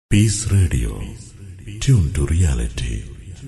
Peace Radio. Tune to reality.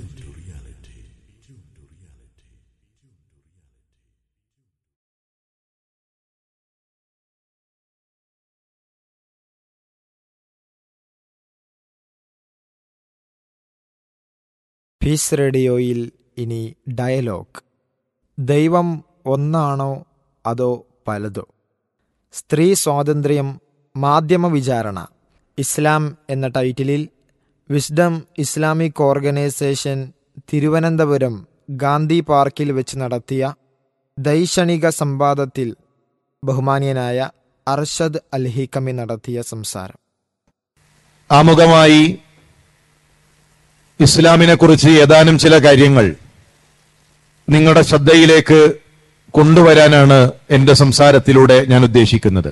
Peace റേഡിയോയിൽ ഇനി dialogue ദൈവം ഒന്നാണോ അതോ പലതോ സ്ത്രീ സ്വാതന്ത്ര്യം മാധ്യമ വിചാരണ ഇസ്ലാം എന്ന ടൈറ്റിലിൽ wisdom Islamic organisation Thiruvananthapuram Gandhi പാർക്കിൽ വെച്ച് നടത്തിയ ദൈക്ഷണിക സംവാദത്തിൽ ബഹുമാന്യനായ അർഷദ് അൽഹിക്കമി നടത്തിയ സംസാരം ആമുഖമായി ഇസ്ലാമിനെ കുറിച്ച് ഏതാനും ചില കാര്യങ്ങൾ നിങ്ങളുടെ ശ്രദ്ധയിലേക്ക് കൊണ്ടുവരാനാണ് എന്റെ സംസാരത്തിലൂടെ ഞാൻ ഉദ്ദേശിക്കുന്നത്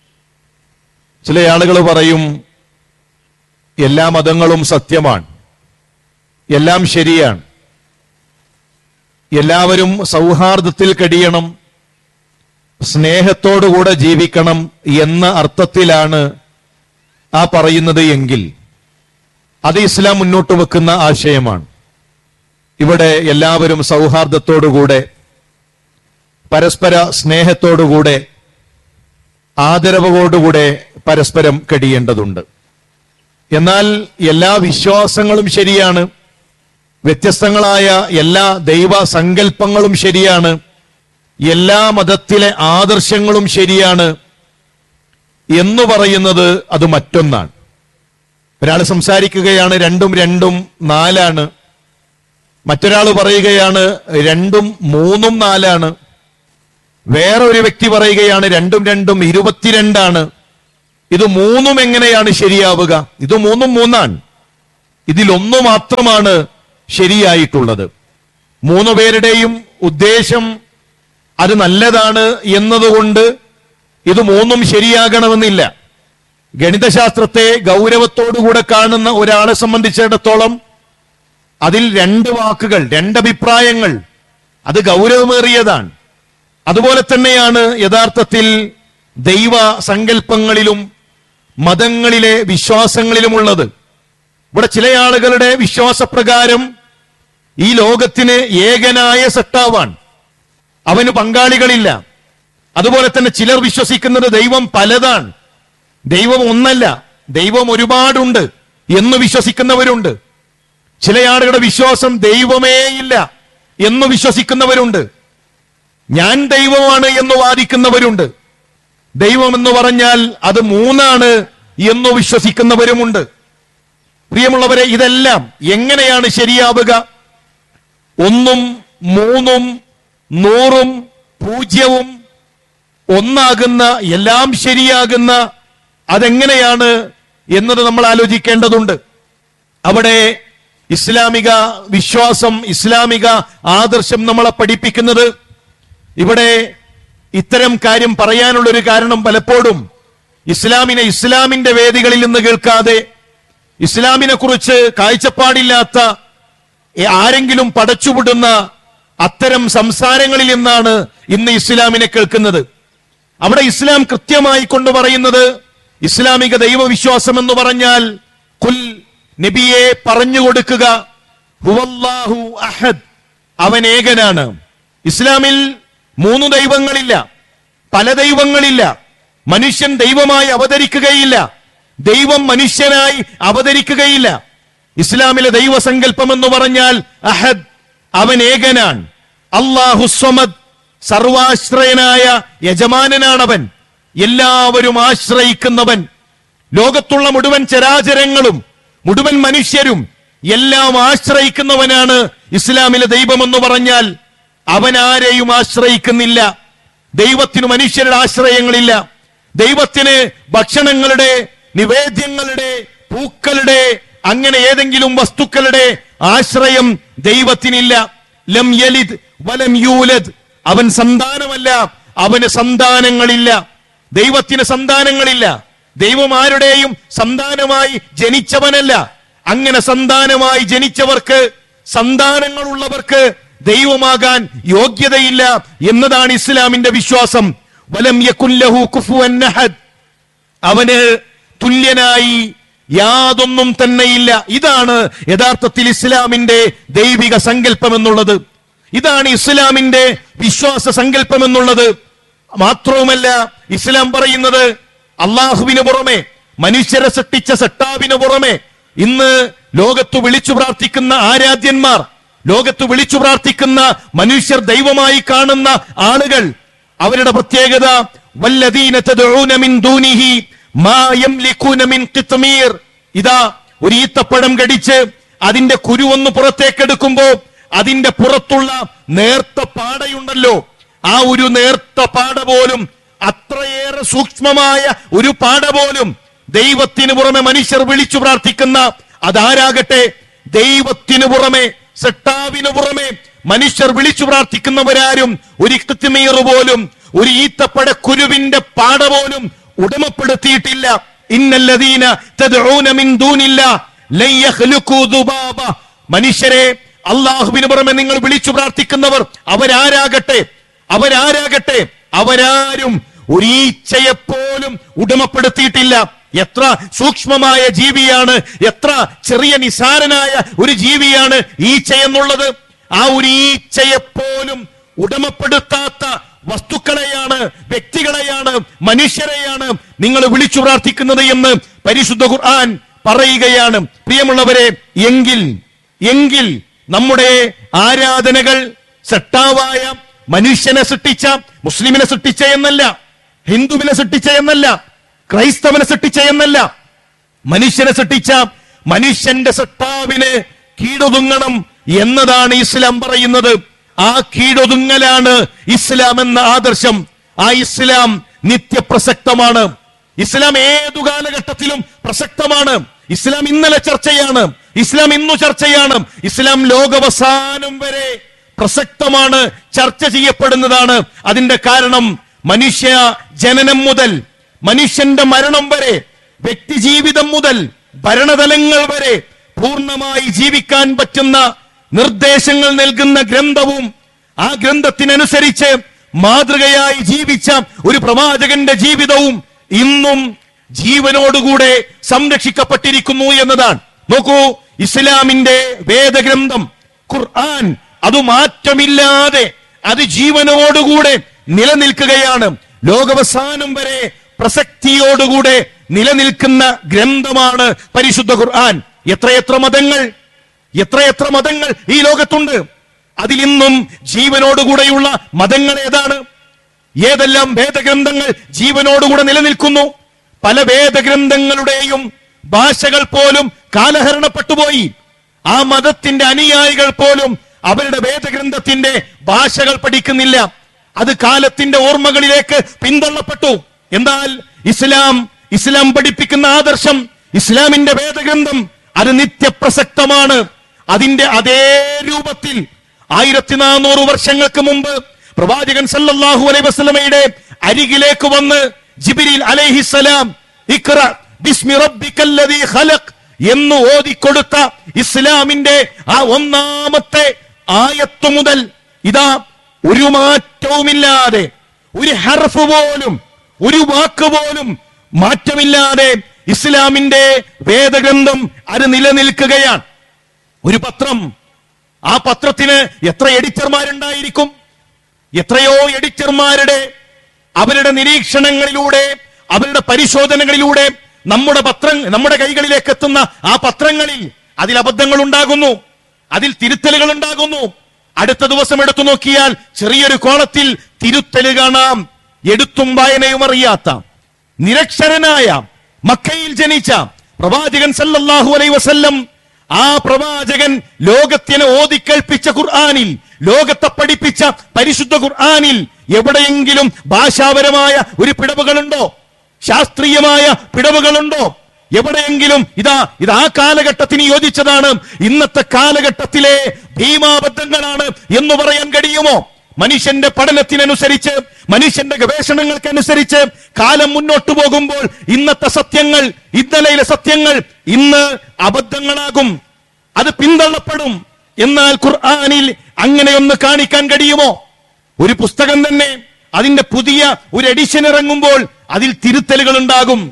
ചില ആളുകൾ പറയും എല്ലാ മതങ്ങളും സത്യമാണ് എല്ലാം ശരിയാണ് എല്ലാവരും സൗഹാർദ്ദത്തിൽ കഴിയണം സ്നേഹത്തോടുകൂടെ ജീവിക്കണം എന്ന അർത്ഥത്തിലാണ് ആ പറയുന്നത് എങ്കിൽ അത് ഇസ്ലാം മുന്നോട്ട് വെക്കുന്ന ആശയമാണ് ഇവിടെ എല്ലാവരും സൗഹാർദ്ദത്തോടുകൂടെ പരസ്പര സ്നേഹത്തോടുകൂടെ ആദരവോടുകൂടെ പരസ്പരം കഴിയേണ്ടതുണ്ട് എന്നാൽ എല്ലാ വിശ്വാസങ്ങളും ശരിയാണ് വ്യത്യസ്തങ്ങളായ എല്ലാ ദൈവ സങ്കല്പങ്ങളും ശരിയാണ് എല്ലാ മതത്തിലെ ആദർശങ്ങളും ശരിയാണ് എന്ന് പറയുന്നത് അത് മറ്റൊന്നാണ് ഒരാൾ സംസാരിക്കുകയാണ് രണ്ടും രണ്ടും നാലാണ് മറ്റൊരാൾ പറയുകയാണ് രണ്ടും മൂന്നും നാലാണ് വേറെ ഒരു വ്യക്തി പറയുകയാണ് രണ്ടും രണ്ടും ഇരുപത്തിരണ്ടാണ് ഇത് മൂന്നും എങ്ങനെയാണ് ശരിയാവുക ഇത് മൂന്നും മൂന്നാണ് ഇതിലൊന്നു മാത്രമാണ് ശരിയായിട്ടുള്ളത് മൂന്ന് പേരുടെയും ഉദ്ദേശം അത് നല്ലതാണ് എന്നതുകൊണ്ട് ഇത് മൂന്നും ശരിയാകണമെന്നില്ല ഗണിതശാസ്ത്രത്തെ ഗൗരവത്തോടുകൂടെ കാണുന്ന ഒരാളെ സംബന്ധിച്ചിടത്തോളം അതിൽ രണ്ട് വാക്കുകൾ രണ്ടഭിപ്രായങ്ങൾ അത് ഗൗരവമേറിയതാണ് അതുപോലെ തന്നെയാണ് യഥാർത്ഥത്തിൽ ദൈവ സങ്കല്പങ്ങളിലും മതങ്ങളിലെ വിശ്വാസങ്ങളിലുമുള്ളത് ഇവിടെ ചില ആളുകളുടെ വിശ്വാസപ്രകാരം ഈ ലോകത്തിന് ഏകനായ സട്ടാവാണ് അവന് പങ്കാളികളില്ല അതുപോലെ തന്നെ ചിലർ വിശ്വസിക്കുന്നത് ദൈവം പലതാണ് ദൈവം ഒന്നല്ല ദൈവം ഒരുപാടുണ്ട് എന്ന് വിശ്വസിക്കുന്നവരുണ്ട് ചില ആളുകളുടെ വിശ്വാസം ദൈവമേ ഇല്ല എന്ന് വിശ്വസിക്കുന്നവരുണ്ട് ഞാൻ ദൈവമാണ് എന്ന് വാദിക്കുന്നവരുണ്ട് ദൈവം എന്ന് പറഞ്ഞാൽ അത് മൂന്നാണ് എന്ന് വിശ്വസിക്കുന്നവരുമുണ്ട് പ്രിയമുള്ളവരെ ഇതെല്ലാം എങ്ങനെയാണ് ശരിയാവുക ഒന്നും മൂന്നും നൂറും പൂജ്യവും ഒന്നാകുന്ന എല്ലാം ശരിയാകുന്ന അതെങ്ങനെയാണ് എന്നത് നമ്മൾ ആലോചിക്കേണ്ടതുണ്ട് അവിടെ ഇസ്ലാമിക വിശ്വാസം ഇസ്ലാമിക ആദർശം നമ്മളെ പഠിപ്പിക്കുന്നത് ഇവിടെ ഇത്തരം കാര്യം പറയാനുള്ള ഒരു കാരണം പലപ്പോഴും ഇസ്ലാമിനെ ഇസ്ലാമിന്റെ വേദികളിൽ നിന്ന് കേൾക്കാതെ ഇസ്ലാമിനെ കുറിച്ച് കാഴ്ചപ്പാടില്ലാത്ത എ- ആരെങ്കിലും പടച്ചുവിടുന്ന അത്തരം സംസാരങ്ങളിൽ നിന്നാണ് ഇന്ന് ഇസ്ലാമിനെ കേൾക്കുന്നത് അവിടെ ഇസ്ലാം കൃത്യമായി കൊണ്ട് പറയുന്നത് ഇസ്ലാമിക ദൈവവിശ്വാസം എന്ന് പറഞ്ഞാൽ കുൽ നബിയെ പറഞ്ഞു കൊടുക്കുക ഹുവല്ലാഹു അഹദ് അവൻ ഏകനാണ് ഇസ്ലാമിൽ മൂന്ന് ദൈവങ്ങളില്ല പല ദൈവങ്ങളില്ല മനുഷ്യൻ ദൈവമായി അവതരിക്കുകയില്ല ദൈവം മനുഷ്യനായി അവതരിക്കുകയില്ല ഇസ്ലാമിലെ ദൈവസങ്കല്പം എന്ന് പറഞ്ഞാൽ അഹദ് അവൻ ഏകനാണ് അള്ളാഹു സ്വമദ് സർവാശ്രയനായ യജമാനനാണവൻ എല്ലാവരും ആശ്രയിക്കുന്നവൻ ലോകത്തുള്ള മുഴുവൻ ചരാചരങ്ങളും മുഴുവൻ മനുഷ്യരും എല്ലാം ആശ്രയിക്കുന്നവനാണ് ഇസ്ലാമിലെ ദൈവം എന്ന് പറഞ്ഞാൽ അവൻ ആരെയും ആശ്രയിക്കുന്നില്ല ദൈവത്തിന് മനുഷ്യരുടെ ആശ്രയങ്ങളില്ല ദൈവത്തിന് ഭക്ഷണങ്ങളുടെ നിവേദ്യങ്ങളുടെ പൂക്കളുടെ അങ്ങനെ ഏതെങ്കിലും വസ്തുക്കളുടെ ആശ്രയം ദൈവത്തിനില്ല ലം യലിദ് വലം യൂലദ് അവൻ സന്താനമല്ല അവന് സന്താനങ്ങളില്ല ദൈവത്തിന് സന്താനങ്ങളില്ല ദൈവം ആരുടെയും സന്താനമായി ജനിച്ചവനല്ല അങ്ങനെ സന്താനമായി ജനിച്ചവർക്ക് സന്താനങ്ങളുള്ളവർക്ക് ദൈവമാകാൻ യോഗ്യതയില്ല എന്നതാണ് ഇസ്ലാമിന്റെ വിശ്വാസം വലം യകുല്ലഹു കുഫുവൻ അഹദ് അവന് തുല്യനായി യാതൊന്നും തന്നെയില്ല ഇതാണ് യഥാർത്ഥത്തിൽ ഇസ്ലാമിന്റെ ദൈവിക സങ്കല്പം എന്നുള്ളത് ഇതാണ് ഇസ്ലാമിന്റെ വിശ്വാസ സങ്കല്പം എന്നുള്ളത് മാത്രവുമല്ല ഇസ്ലാം പറയുന്നത് അള്ളാഹുവിന് പുറമെ മനുഷ്യരെ സൃഷ്ടിച്ച സട്ടാവിന് പുറമെ ഇന്ന് ലോകത്ത് വിളിച്ചു പ്രാർത്ഥിക്കുന്ന ആരാധ്യന്മാർ ലോകത്ത് വിളിച്ചു പ്രാർത്ഥിക്കുന്ന മനുഷ്യർ ദൈവമായി കാണുന്ന ആളുകൾ അവരുടെ പ്രത്യേകത വല്ലദീന തദ്ഊന മിൻ ദൂനിഹി മാ യംലികൂന മിൻ ഖിത്മീർ ഇതാ ഒരു ഈത്തപ്പഴം കടിച്ച് അതിന്റെ കുരുവൊന്ന് പുറത്തേക്കെടുക്കുമ്പോ അതിന്റെ പുറത്തുള്ള നേർത്ത പാടയുണ്ടല്ലോ ആ ഒരു നേർത്ത പാട പോലും അത്രയേറെ സൂക്ഷ്മമായ ഒരു പാട പോലും ദൈവത്തിന് പുറമെ മനുഷ്യർ വിളിച്ചു പ്രാർത്ഥിക്കുന്ന അതാരാകട്ടെ ദൈവത്തിന് പുറമെ സെട്ടാവിന് പുറമെ മനുഷ്യർ വിളിച്ചു പ്രാർത്ഥിക്കുന്നവരാരും ഒരു കൃത്യമീർ പോലും ഒരു ഈത്തപ്പട കുരുവിന്റെ പാട പോലും ഉടമപ്പെടുത്തിയിട്ടില്ല ഇന്നല്ലദീന തദ്ഊന മിൻ ദൂനില്ല ലൻ യഖ്ലുഖൂ ദുബാബ മനുഷ്യരെ അള്ളാഹുവിന് പുറമെ നിങ്ങൾ വിളിച്ചു പ്രാർത്ഥിക്കുന്നവർ അവരാരാകട്ടെ അവരാരാകട്ടെ അവരാരും ഒരു ഈച്ചയെപ്പോലും ഉടമപ്പെടുത്തിയിട്ടില്ല എത്ര സൂക്ഷ്മമായ ജീവിയാണ് എത്ര ചെറിയ നിസാരനായ ഒരു ജീവിയാണ് ഈച്ച എന്നുള്ളത് ആ ഒരു ഈച്ചയെപ്പോലും ഉടമപ്പെടുത്താത്ത വസ്തുക്കളെയാണ് വ്യക്തികളെയാണ് മനുഷ്യരെയാണ് നിങ്ങൾ വിളിച്ചു പ്രാർത്ഥിക്കുന്നത് എന്ന് പരിശുദ്ധ ഖുർആൻ പറയുകയാണ് പ്രിയമുള്ളവരെ എങ്കിൽ എങ്കിൽ നമ്മുടെ ആരാധനകൾ സട്ടാവായ മനുഷ്യനെ സൃഷ്ടിച്ച മുസ്ലിമിനെ സൃഷ്ടിച്ച എന്നല്ല ഹിന്ദുവിനെ സൃഷ്ടിച്ച എന്നല്ല ക്രൈസ്തവനെ സൃഷ്ടിച്ച എന്നല്ല മനുഷ്യനെ സൃഷ്ടിച്ച മനുഷ്യന്റെ സട്ടാവിന് കീഴൊതുങ്ങണം എന്നതാണ് ഇസ്ലാം പറയുന്നത് ആ കീഴൊതുങ്ങലാണ് ഇസ്ലാം എന്ന ആദർശം ആ ഇസ്ലാം നിത്യപ്രസക്തമാണ് ഇസ്ലാം ഏതു കാലഘട്ടത്തിലും പ്രസക്തമാണ് ഇസ്ലാം ഇന്നലെ ചർച്ചയാണ് ഇസ്ലാം ഇന്നു ചർച്ചയാണ് ഇസ്ലാം ലോകവസാനം വരെ പ്രസക്തമാണ് ചർച്ച ചെയ്യപ്പെടുന്നതാണ് അതിന്റെ കാരണം മനുഷ്യ ജനനം മുതൽ മനുഷ്യന്റെ മരണം വരെ വ്യക്തി ജീവിതം മുതൽ ഭരണതലങ്ങൾ വരെ പൂർണ്ണമായി ജീവിക്കാൻ പറ്റുന്ന നിർദ്ദേശങ്ങൾ നൽകുന്ന ഗ്രന്ഥവും ആ ഗ്രന്ഥത്തിനനുസരിച്ച് മാതൃകയായി ജീവിച്ച ഒരു പ്രവാചകന്റെ ജീവിതവും ഇന്നും ജീവനോടുകൂടെ സംരക്ഷിക്കപ്പെട്ടിരിക്കുന്നു എന്നതാണ് നോക്കൂ ഇസ്ലാമിന്റെ വേദഗ്രന്ഥം ഖുർആൻ അത് മാറ്റമില്ലാതെ അത് ജീവനോടുകൂടെ നിലനിൽക്കുകയാണ് ലോകവസാനം വരെ പ്രസക്തിയോടുകൂടെ നിലനിൽക്കുന്ന ഗ്രന്ഥമാണ് പരിശുദ്ധ ഖുർആൻ എത്രയെത്ര മതങ്ങൾ എത്രയെത്ര മതങ്ങൾ ഈ ലോകത്തുണ്ട് അതിലിന്നും ജീവനോടുകൂടെയുള്ള മതങ്ങൾ ഏതാണ് ഏതെല്ലാം വേദഗ്രന്ഥങ്ങൾ ജീവനോടുകൂടെ നിലനിൽക്കുന്നു പല വേദഗ്രന്ഥങ്ങളുടെയും ഭാഷകൾ പോലും കാലഹരണപ്പെട്ടുപോയി ആ മതത്തിന്റെ അനുയായികൾ പോലും അവരുടെ വേദഗ്രന്ഥത്തിന്റെ ഭാഷകൾ പഠിക്കുന്നില്ല അത് കാലത്തിന്റെ ഓർമ്മകളിലേക്ക് പിന്തള്ളപ്പെട്ടു എന്നാൽ ഇസ്ലാം ഇസ്ലാം പഠിപ്പിക്കുന്ന ആദർശം ഇസ്ലാമിന്റെ വേദഗ്രന്ഥം അത് നിത്യപ്രസക്തമാണ് അതിന്റെ അതേ രൂപത്തിൽ ആയിരത്തി നാനൂറ് വർഷങ്ങൾക്ക് മുമ്പ് പ്രവാചകൻ സല്ലല്ലാഹു അലൈഹി വസല്ലമയുടെ അരികിലേക്ക് വന്ന് ജിബിരിൽ അലൈഹിസ്സലാം ഇഖ്റ ബിസ്മി റബ്ബിക്കല്ലദീ ഖലഖ് എന്ന് ഓതിക്കൊടുത്ത ഇസ്ലാമിന്റെ ആ ഒന്നാമത്തെ ആയത്ത് മുതൽ ഇതാ ഒരു മാറ്റവുമില്ലാതെ ഒരു ഹർഫ് പോലും ഒരു വാക്ക് പോലും മാറ്റമില്ലാതെ ഇസ്ലാമിന്റെ വേദഗ്രന്ഥം അത് നിലനിൽക്കുകയാണ് ഒരു പത്രം ആ പത്രത്തിന് എത്ര എഡിറ്റർമാരുണ്ടായിരിക്കും എത്രയോ എഡിറ്റർമാരുടെ അവരുടെ നിരീക്ഷണങ്ങളിലൂടെ അവരുടെ പരിശോധനകളിലൂടെ നമ്മുടെ പത്രം നമ്മുടെ കൈകളിലേക്ക് എത്തുന്ന ആ പത്രങ്ങളിൽ അതിൽ അബദ്ധങ്ങൾ ഉണ്ടാകുന്നു അതിൽ തിരുത്തലുകൾ ഉണ്ടാകുന്നു അടുത്ത ദിവസം എടുത്തു നോക്കിയാൽ ചെറിയൊരു കോളത്തിൽ തിരുത്തല് കാണാം എടുത്തും വായനയും അറിയാത്ത നിരക്ഷരനായ മക്കയിൽ ജനിച്ച പ്രവാചകൻ സല്ലല്ലാഹു അലൈഹി വസല്ലം ആ പ്രവാചകൻ ലോകത്തിനെ ഓതിക്കേൾപ്പിച്ച ഖുർആനിൽ ലോകത്തെ പഠിപ്പിച്ച പരിശുദ്ധ ഖുർആനിൽ എവിടെയെങ്കിലും ഭാഷാപരമായ ഒരു പിടവുകളുണ്ടോ ശാസ്ത്രീയമായ പിടവുകളുണ്ടോ എവിടെയെങ്കിലും ഇതാ ഇത് ആ കാലഘട്ടത്തിന് യോജിച്ചതാണ് ഇന്നത്തെ കാലഘട്ടത്തിലെ ഭീമാബദ്ധങ്ങളാണ് എന്ന് പറയാൻ കഴിയുമോ മനുഷ്യന്റെ പഠനത്തിനനുസരിച്ച് മനുഷ്യന്റെ ഗവേഷണങ്ങൾക്കനുസരിച്ച് കാലം മുന്നോട്ട് പോകുമ്പോൾ ഇന്നത്തെ സത്യങ്ങൾ ഇന്നലെയിലെ സത്യങ്ങൾ ഇന്ന് അബദ്ധങ്ങളാകും അത് പിന്തള്ളപ്പെടും എന്നാൽ ഖുർആനിൽ അങ്ങനെയൊന്ന് കാണിക്കാൻ കഴിയുമോ ഒരു പുസ്തകം തന്നെ അതിന്റെ പുതിയ ഒരു എഡിഷൻ ഇറങ്ങുമ്പോൾ അതിൽ തിരുത്തലുകൾ ഉണ്ടാകും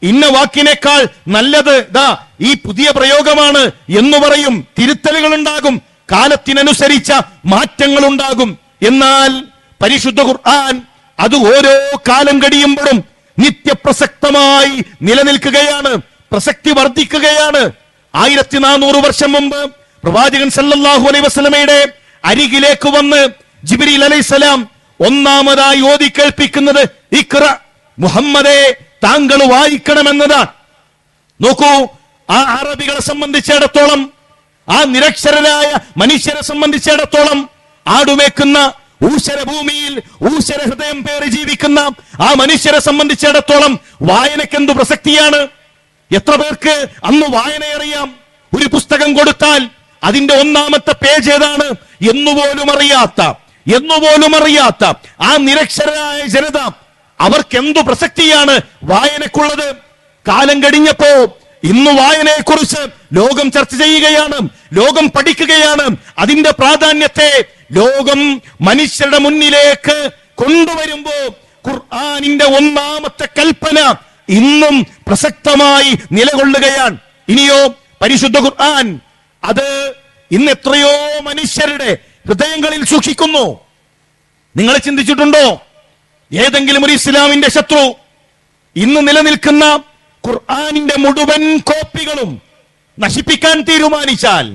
ഇന്ന വാക്കിനേക്കാൾ നല്ലത് ദാ ഈ പുതിയ പ്രയോഗമാണ് എന്ന് പറയും തിരുത്തലുകൾ ഉണ്ടാകും കാലത്തിനനുസരിച്ച മാറ്റങ്ങൾ ഉണ്ടാകും എന്നാൽ പരിശുദ്ധ ഖുർആൻ അത് ഓരോ കാലം കഴിയുമ്പോഴും നിത്യപ്രസക്തമായി നിലനിൽക്കുകയാണ് പ്രസക്തി വർദ്ധിക്കുകയാണ് ആയിരത്തി നാനൂറ് വർഷം മുമ്പ് പ്രവാചകൻ സല്ലല്ലാഹു അലൈഹി വസല്ലമയുടെ അരികിലേക്ക് വന്ന് ജിബ്രീൽ അലൈഹിസ്സലാം ഒന്നാമതായി ഓതി കേൾപ്പിക്കുന്നത് ഇക്ര മുഹമ്മദെ താങ്കൾ വായിക്കണമെന്നതാണ് നോക്കൂ ആ അറബികളെ സംബന്ധിച്ചിടത്തോളം ആ നിരക്ഷരരായ മനുഷ്യരെ സംബന്ധിച്ചിടത്തോളം ആടുമേക്കുന്ന ഊശര ഭൂമിയിൽ ഊശര ഹൃദയം പേറി ജീവിക്കുന്ന ആ മനുഷ്യരെ സംബന്ധിച്ചിടത്തോളം വായനക്കെന്തു പ്രസക്തിയാണ് എത്ര പേർക്ക് അന്ന് വായന അറിയാം ഒരു പുസ്തകം കൊടുത്താൽ അതിന്റെ ഒന്നാമത്തെ പേജ് ഏതാണ് എന്നുപോലും അറിയാത്ത എന്നുപോലും അറിയാത്ത ആ നിരക്ഷരരായ ജനത അവർക്ക് എന്തു പ്രസക്തിയാണ് വായനക്കുള്ളത് കാലം കഴിഞ്ഞപ്പോ ഇന്ന് വായനയെക്കുറിച്ച് ലോകം ചർച്ച ചെയ്യുകയാണ് ലോകം പഠിക്കുകയാണ് അതിന്റെ പ്രാധാന്യത്തെ ലോകം മനുഷ്യരുടെ മുന്നിലേക്ക് കൊണ്ടുവരുമ്പോ ഖുർആാനിന്റെ ഒന്നാമത്തെ കൽപ്പന ഇന്നും പ്രസക്തമായി നിലകൊള്ളുകയാണ് ഇനിയോ പരിശുദ്ധ ഖുർആൻ അത് ഇന്ന് എത്രയോ മനുഷ്യരുടെ ഹൃദയങ്ങളിൽ സൂക്ഷിക്കുന്നു നിങ്ങൾ ചിന്തിച്ചിട്ടുണ്ടോ ഏതെങ്കിലും ഒരു ഇസ്ലാമിന്റെ ശത്രു ഇന്ന് നിലനിൽക്കുന്ന ഖുർആാനിന്റെ മുഴുവൻ കോപ്പികളും നശിപ്പിക്കാൻ തീരുമാനിച്ചാൽ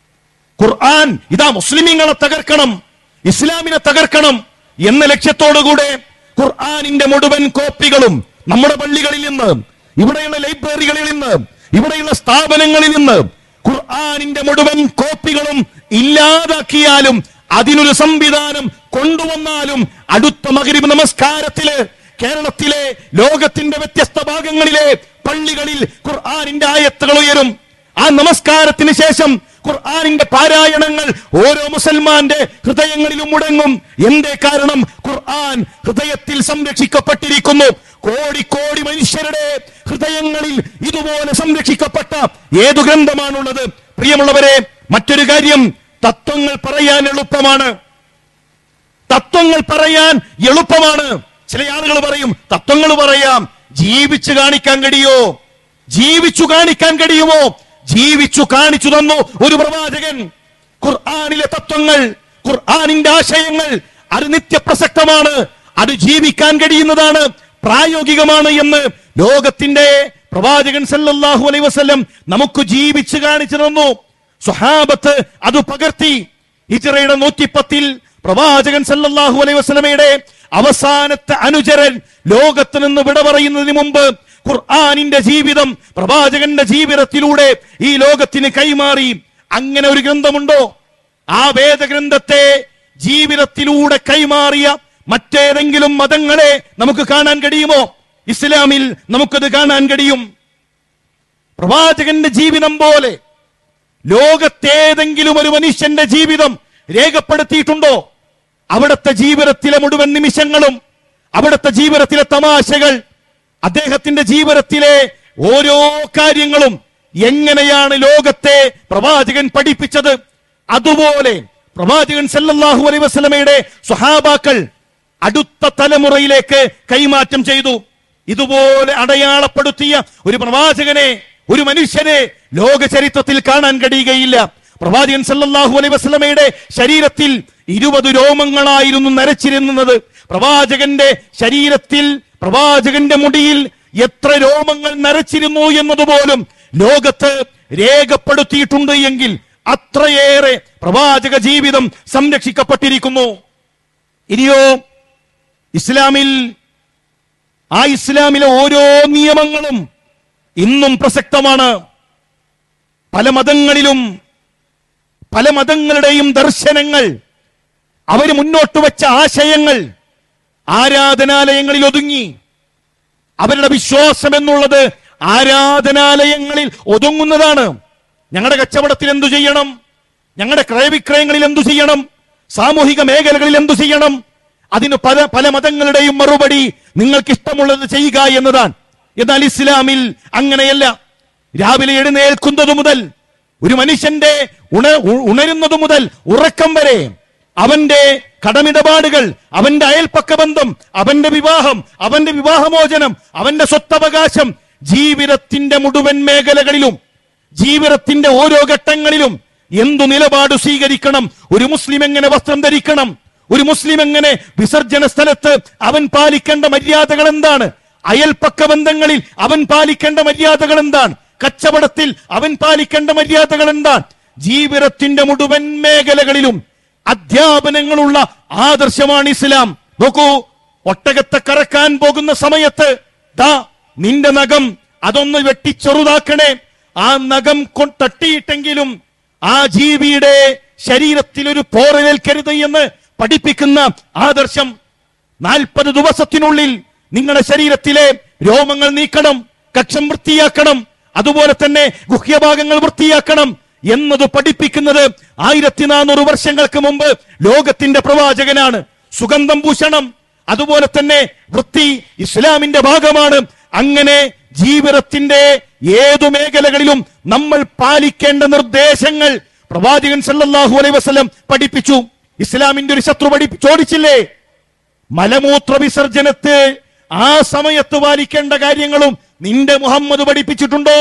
ഖുർആൻ ഇതാ മുസ്ലിമീങ്ങളെ തകർക്കണം ഇസ്ലാമിനെ തകർക്കണം എന്ന ലക്ഷ്യത്തോടുകൂടെ ഖുർആാനിന്റെ മുഴുവൻ കോപ്പികളും നമ്മുടെ പള്ളികളിൽ നിന്ന് ഇവിടെയുള്ള ലൈബ്രറികളിൽ നിന്ന് ഇവിടെയുള്ള സ്ഥാപനങ്ങളിൽ നിന്ന് ഖുർആാനിന്റെ മുഴുവൻ കോപ്പികളും ഇല്ലാതാക്കിയാലും അതിനൊരു സംവിധാനം കൊണ്ടുവന്നാലും അടുത്ത മകരിബ് നമസ്കാരത്തില് കേരളത്തിലെ ലോകത്തിന്റെ വ്യത്യസ്ത ഭാഗങ്ങളിലെ പള്ളികളിൽ ഖുർആാനിന്റെ ആയത്തുകൾ ഉയരും ആ നമസ്കാരത്തിന് ശേഷം ഖുർആാനിന്റെ പാരായണങ്ങൾ ഓരോ മുസൽമാന്റെ ഹൃദയങ്ങളിലും മുടങ്ങും എന്തേ കാരണം ഖുർആൻ ഹൃദയത്തിൽ സംരക്ഷിക്കപ്പെട്ടിരിക്കുന്നു കോടി കോടി മനുഷ്യരുടെ ഹൃദയങ്ങളിൽ ഇതുപോലെ സംരക്ഷിക്കപ്പെട്ട ഏതു ഗ്രന്ഥമാണുള്ളത് പ്രിയമുള്ളവരെ മറ്റൊരു കാര്യം തത്വങ്ങൾ പറയാൻ എളുപ്പമാണ് തത്വങ്ങൾ പറയാൻ എളുപ്പമാണ് ചില ആളുകൾ പറയും തത്വങ്ങൾ പറയാം ജീവിച്ചു കാണിക്കാൻ കഴിയോ ജീവിച്ചു കാണിക്കാൻ കഴിയുമോ ജീവിച്ചു കാണിച്ചു തന്നു ഒരു പ്രവാചകൻ ഖുർആാനിലെ തത്വങ്ങൾ ഖുർആാനിന്റെ ആശയങ്ങൾ അത് നിത്യപ്രസക്തമാണ് അത് ജീവിക്കാൻ കഴിയുന്നതാണ് പ്രായോഗികമാണ് എന്ന് ലോകത്തിന്റെ പ്രവാചകൻ സല്ലല്ലാഹു അലൈഹി വസല്ലം നമുക്ക് ജീവിച്ചു കാണിച്ചു തന്നു സ്വഹാബത്ത് അത് പകർത്തി ഹിജ്റയുടെ നൂറ്റിപ്പത്തിൽ പ്രവാചകൻ സല്ലല്ലാഹു അലൈഹി വസല്ലമയുടെ അവസാനത്തെ അനുചരൻ ലോകത്ത് നിന്ന് വിട പറയുന്നതിന് മുമ്പ് ഖുർആാനിന്റെ ജീവിതം പ്രവാചകന്റെ ജീവിതത്തിലൂടെ ഈ ലോകത്തിന് കൈമാറി അങ്ങനെ ഒരു ഗ്രന്ഥമുണ്ടോ ആ വേദഗ്രന്ഥത്തെ ജീവിതത്തിലൂടെ കൈമാറിയ മറ്റേതെങ്കിലും മതങ്ങളെ നമുക്ക് കാണാൻ കഴിയുമോ ഇസ്ലാമിൽ നമുക്കത് കാണാൻ കഴിയും പ്രവാചകന്റെ ജീവിതം പോലെ ലോകത്തേതെങ്കിലും ഒരു മനുഷ്യന്റെ ജീവിതം രേഖപ്പെടുത്തിയിട്ടുണ്ടോ അവിടുത്തെ ജീവിതത്തിലെ മുഴുവൻ നിമിഷങ്ങളും അവിടുത്തെ ജീവിതത്തിലെ തമാശകൾ അദ്ദേഹത്തിന്റെ ജീവിതത്തിലെ ഓരോ കാര്യങ്ങളും എങ്ങനെയാണ് ലോകത്തെ പ്രവാചകൻ പഠിപ്പിച്ചത് അതുപോലെ പ്രവാചകൻ സല്ലല്ലാഹു അലൈഹി വസല്ലമയുടെ സ്വഹാബാക്കൾ അടുത്ത തലമുറയിലേക്ക് കൈമാറ്റം ചെയ്തു ഇതുപോലെ അടയാളപ്പെടുത്തിയ ഒരു പ്രവാചകനെ ഒരു മനുഷ്യനെ ലോക ചരിത്രത്തിൽ കാണാൻ കഴിയുകയില്ല പ്രവാചകൻ സല്ലല്ലാഹു അലൈഹി വസല്ലമയുടെ ശരീരത്തിൽ ഇരുപത് രോമങ്ങളായിരുന്നു നരച്ചിരുന്നത് പ്രവാചകന്റെ ശരീരത്തിൽ പ്രവാചകന്റെ മുടിയിൽ എത്ര രോമങ്ങൾ നരച്ചിരുന്നു എന്നതുപോലും ലോകത്ത് രേഖപ്പെടുത്തിയിട്ടുണ്ട് എങ്കിൽ അത്രയേറെ പ്രവാചക ജീവിതം സംരക്ഷിക്കപ്പെട്ടിരിക്കുന്നു ഇനിയോ ഇസ്ലാമിൽ ആ ഇസ്ലാമിലെ ഓരോ നിയമങ്ങളും ഇന്നും പ്രസക്തമാണ് പല മതങ്ങളിലും പല മതങ്ങളുടെയും ദർശനങ്ങൾ അവര് മുന്നോട്ട് വെച്ച ആശയങ്ങൾ ആരാധനാലയങ്ങളിൽ ഒതുങ്ങി അവരുടെ വിശ്വാസം എന്നുള്ളത് ആരാധനാലയങ്ങളിൽ ഒതുങ്ങുന്നതാണ് ഞങ്ങളുടെ കച്ചവടത്തിൽ എന്തു ചെയ്യണം ഞങ്ങളുടെ ക്രയവിക്രയങ്ങളിൽ എന്തു ചെയ്യണം സാമൂഹിക മേഖലകളിൽ എന്തു ചെയ്യണം അതിന് പല പല മതങ്ങളുടെയും മറുപടി നിങ്ങൾക്ക് ഇഷ്ടമുള്ളത് ചെയ്യുക എന്നതാണ് എന്നാൽ ഇസ്ലാമിൽ അങ്ങനെയല്ല രാവിലെ എഴുന്നേൽക്കുന്നത് മുതൽ ഒരു മനുഷ്യന്റെ ഉണ ഉ- ഉണരുന്നത് മുതൽ ഉറക്കം വരെ അവന്റെ കടമിടപാടുകൾ അവന്റെ അയൽപ്പക്ക ബന്ധം അവന്റെ വിവാഹം അവന്റെ വിവാഹമോചനം അവന്റെ സ്വത്തവകാശം ജീവിതത്തിന്റെ മുഴുവൻ മേഖലകളിലും ജീവിതത്തിന്റെ ഓരോ ഘട്ടങ്ങളിലും എന്തു നിലപാട് സ്വീകരിക്കണം ഒരു മുസ്ലിം എങ്ങനെ വസ്ത്രം ധരിക്കണം ഒരു മുസ്ലിം എങ്ങനെ വിസർജന സ്ഥലത്ത് അവൻ പാലിക്കേണ്ട മര്യാദകൾ എന്താണ് അയൽപ്പക്ക ബന്ധങ്ങളിൽ അവൻ പാലിക്കേണ്ട മര്യാദകൾ എന്താണ് കച്ചവടത്തിൽ അവൻ പാലിക്കേണ്ട മര്യാദകൾ എന്താണ് ജീവിതത്തിന്റെ മുഴുവൻ മേഖലകളിലും അധ്യാപനങ്ങളുള്ള ആദർശമാണ് ഇസ്ലാം നോക്കൂ ഒട്ടകത്തെ കറക്കാൻ പോകുന്ന സമയത്ത് ദാ നിന്റെ നഖം അതൊന്ന് വെട്ടിച്ചെറുതാക്കണേ ആ നഖം കൊ- തട്ടിയിട്ടെങ്കിലും ആ ജീവിയുടെ ശരീരത്തിൽ ഒരു പോറലേൽക്കരുത് എന്ന് പഠിപ്പിക്കുന്ന ആദർശം നാൽപ്പത് ദിവസത്തിനുള്ളിൽ നിങ്ങളുടെ ശരീരത്തിലെ രോമങ്ങൾ നീക്കണം കക്ഷം വൃത്തിയാക്കണം അതുപോലെ തന്നെ ഗുഹ്യഭാഗങ്ങൾ വൃത്തിയാക്കണം എന്നത് പഠിപ്പിക്കുന്നത് ആയിരത്തി നാനൂറ് വർഷങ്ങൾക്ക് മുമ്പ് ലോകത്തിന്റെ പ്രവാചകനാണ് സുഗന്ധം പൂശണം അതുപോലെ തന്നെ വൃത്തി ഇസ്ലാമിന്റെ ഭാഗമാണ് അങ്ങനെ ജീവിതത്തിന്റെ ഏതു മേഖലകളിലും നമ്മൾ പാലിക്കേണ്ട നിർദ്ദേശങ്ങൾ പ്രവാചകൻ സല്ലല്ലാഹു അലൈഹി വസല്ലം പഠിപ്പിച്ചു ഇസ്ലാമിന്റെ ഒരു ശത്രു പഠി ചോദിച്ചില്ലേ മലമൂത്ര വിസർജനത്തെ ആ സമയത്ത് പാലിക്കേണ്ട കാര്യങ്ങളും നിന്റെ മുഹമ്മദ് പഠിപ്പിച്ചിട്ടുണ്ടോ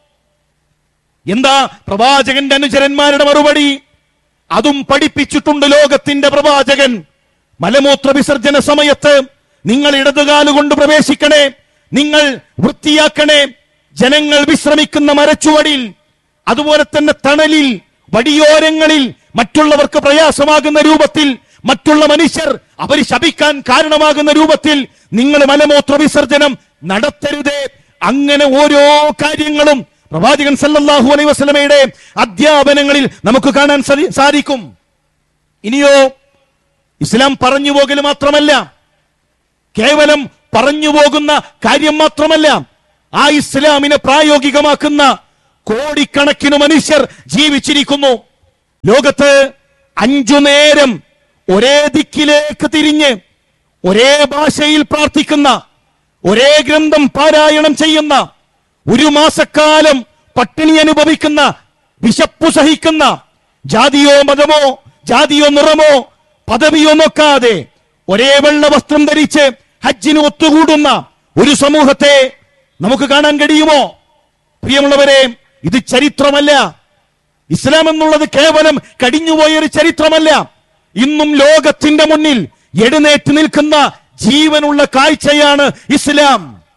എന്താ പ്രവാചകന്റെ അനുചരന്മാരുടെ മറുപടി അതും പഠിപ്പിച്ചിട്ടുണ്ട് ലോകത്തിന്റെ പ്രവാചകൻ മലമൂത്ര വിസർജന സമയത്ത് നിങ്ങൾ ഇടതുകാലുകൊണ്ട് പ്രവേശിക്കണേ നിങ്ങൾ വൃത്തിയാക്കണേ ജനങ്ങൾ വിശ്രമിക്കുന്ന മരച്ചുവടിൽ അതുപോലെ തന്നെ തണലിൽ വടിയോരങ്ങളിൽ മറ്റുള്ളവർക്ക് പ്രയാസമാകുന്ന രൂപത്തിൽ മറ്റുള്ള മനുഷ്യർ അവർ ശപിക്കാൻ കാരണമാകുന്ന രൂപത്തിൽ നിങ്ങൾ മലമൂത്ര വിസർജനം നടത്തരുതേ അങ്ങനെ ഓരോ കാര്യങ്ങളും പ്രവാചകൻ സല്ലല്ലാഹു അലൈഹി വസല്ലമയുടെ അധ്യാപനങ്ങളിൽ നമുക്ക് കാണാൻ സാധി- സാധിക്കും ഇനിയോ ഇസ്ലാം പറഞ്ഞു പോകൽ മാത്രമല്ല കേവലം പറഞ്ഞു പോകുന്ന കാര്യം മാത്രമല്ല ആ ഇസ്ലാമിനെ പ്രായോഗികമാക്കുന്ന കോടിക്കണക്കിന് മനുഷ്യർ ജീവിച്ചിരിക്കുന്നു ലോകത്ത് അഞ്ചു നേരം ഒരേ ദിക്കിലേക്ക് തിരിഞ്ഞ് ഒരേ ഭാഷയിൽ പ്രാർത്ഥിക്കുന്ന ഒരേ ഗ്രന്ഥം പാരായണം ചെയ്യുന്ന ഒരു മാസക്കാലം പട്ടിണി അനുഭവിക്കുന്ന വിശപ്പു സഹിക്കുന്ന ജാതിയോ മതമോ ജാതിയോ നിറമോ പദവിയോ നോക്കാതെ ഒരേ വെള്ള വസ്ത്രം ധരിച്ച് ഹജ്ജിന് ഒത്തുകൂടുന്ന ഒരു സമൂഹത്തെ നമുക്ക് കാണാൻ കഴിയുമോ പ്രിയമുള്ളവരെ ഇത് ചരിത്രമല്ല ഇസ്ലാം എന്നുള്ളത് കേവലം കടിഞ്ഞുപോയ ഒരു ചരിത്രമല്ല ഇന്നും ലോകത്തിന്റെ മുന്നിൽ എഴുന്നേറ്റ് നിൽക്കുന്ന ജീവനുള്ള കാഴ്ചയാണ് ഇസ്ലാം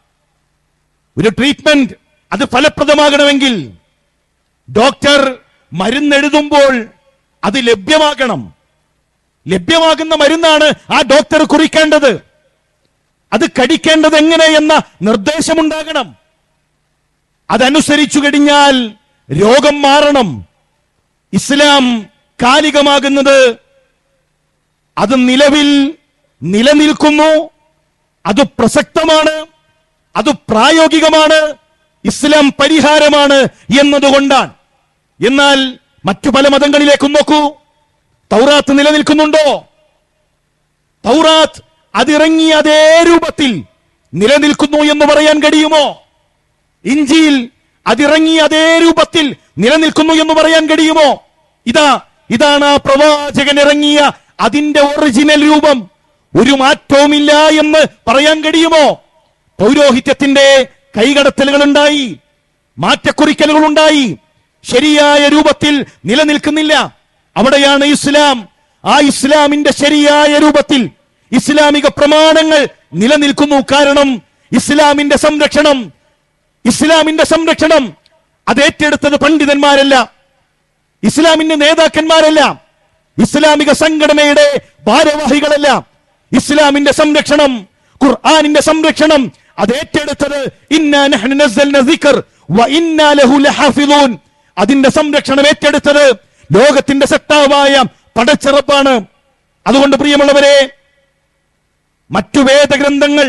ഒരു ട്രീറ്റ്മെന്റ് അത് ഫലപ്രദമാകണമെങ്കിൽ ഡോക്ടർ മരുന്നെഴുതുമ്പോൾ അത് ലഭ്യമാകണം ലഭ്യമാകുന്ന മരുന്നാണ് ആ ഡോക്ടർ കുറിക്കേണ്ടത് അത് കടിക്കേണ്ടത് എങ്ങനെ എന്ന നിർദ്ദേശമുണ്ടാകണം അതനുസരിച്ചു കഴിഞ്ഞാൽ രോഗം മാറണം ഇസ്ലാം കാലികമാകുന്നത് അത് നിലവിൽ നിലനിൽക്കുന്നു അത് പ്രസക്തമാണ് അത് പ്രായോഗികമാണ് ഇസ്ലാം പരിഹാരമാണ് എന്നതുകൊണ്ടാണ് എന്നാൽ മറ്റു പല മതങ്ങളിലേക്കും നോക്കൂ തൗറാത്ത് നിലനിൽക്കുന്നുണ്ടോ തൗറാത്ത് അതിറങ്ങിയ അതേ രൂപത്തിൽ നിലനിൽക്കുന്നു എന്ന് പറയാൻ കഴിയുമോ ഇഞ്ചിയിൽ അതിറങ്ങിയ അതേ രൂപത്തിൽ നിലനിൽക്കുന്നു എന്ന് പറയാൻ കഴിയുമോ ഇതാ ഇതാണ് ആ പ്രവാചകൻ ഇറങ്ങിയ അതിന്റെ ഒറിജിനൽ രൂപം ഒരു മാറ്റവുമില്ല എന്ന് പറയാൻ കഴിയുമോ പൗരോഹിത്യത്തിന്റെ കൈകടത്തലുകൾ ഉണ്ടായി മാറ്റക്കുറിക്കലുകൾ ഉണ്ടായി ശരിയായ രൂപത്തിൽ നിലനിൽക്കുന്നില്ല അവിടെയാണ് ഇസ്ലാം ആ ഇസ്ലാമിന്റെ ശരിയായ രൂപത്തിൽ ഇസ്ലാമിക പ്രമാണങ്ങൾ നിലനിൽക്കുന്നു കാരണം ഇസ്ലാമിന്റെ സംരക്ഷണം ഇസ്ലാമിന്റെ സംരക്ഷണം അത് ഏറ്റെടുത്തത് പണ്ഡിതന്മാരല്ല ഇസ്ലാമിന്റെ നേതാക്കന്മാരല്ല ഇസ്ലാമിക സംഘടനയുടെ ഭാരവാഹികളല്ല ഇസ്ലാമിന്റെ സംരക്ഷണം ഖുർആനിന്റെ സംരക്ഷണം അത് ഏറ്റെടുത്തത് ഇന്നാ നഹ്നു നസ്സൽന ദിക്ർ വ ഇന്നാ ലഹു ലഹാഫിളൂൻ അതിന്റെ സംരക്ഷണം ഏറ്റെടുത്തത് ലോകത്തിന്റെ സത്താവായ പടച്ചിറപ്പാണ് അതുകൊണ്ട് പ്രിയമുള്ളവരെ മറ്റു വേദഗ്രന്ഥങ്ങൾ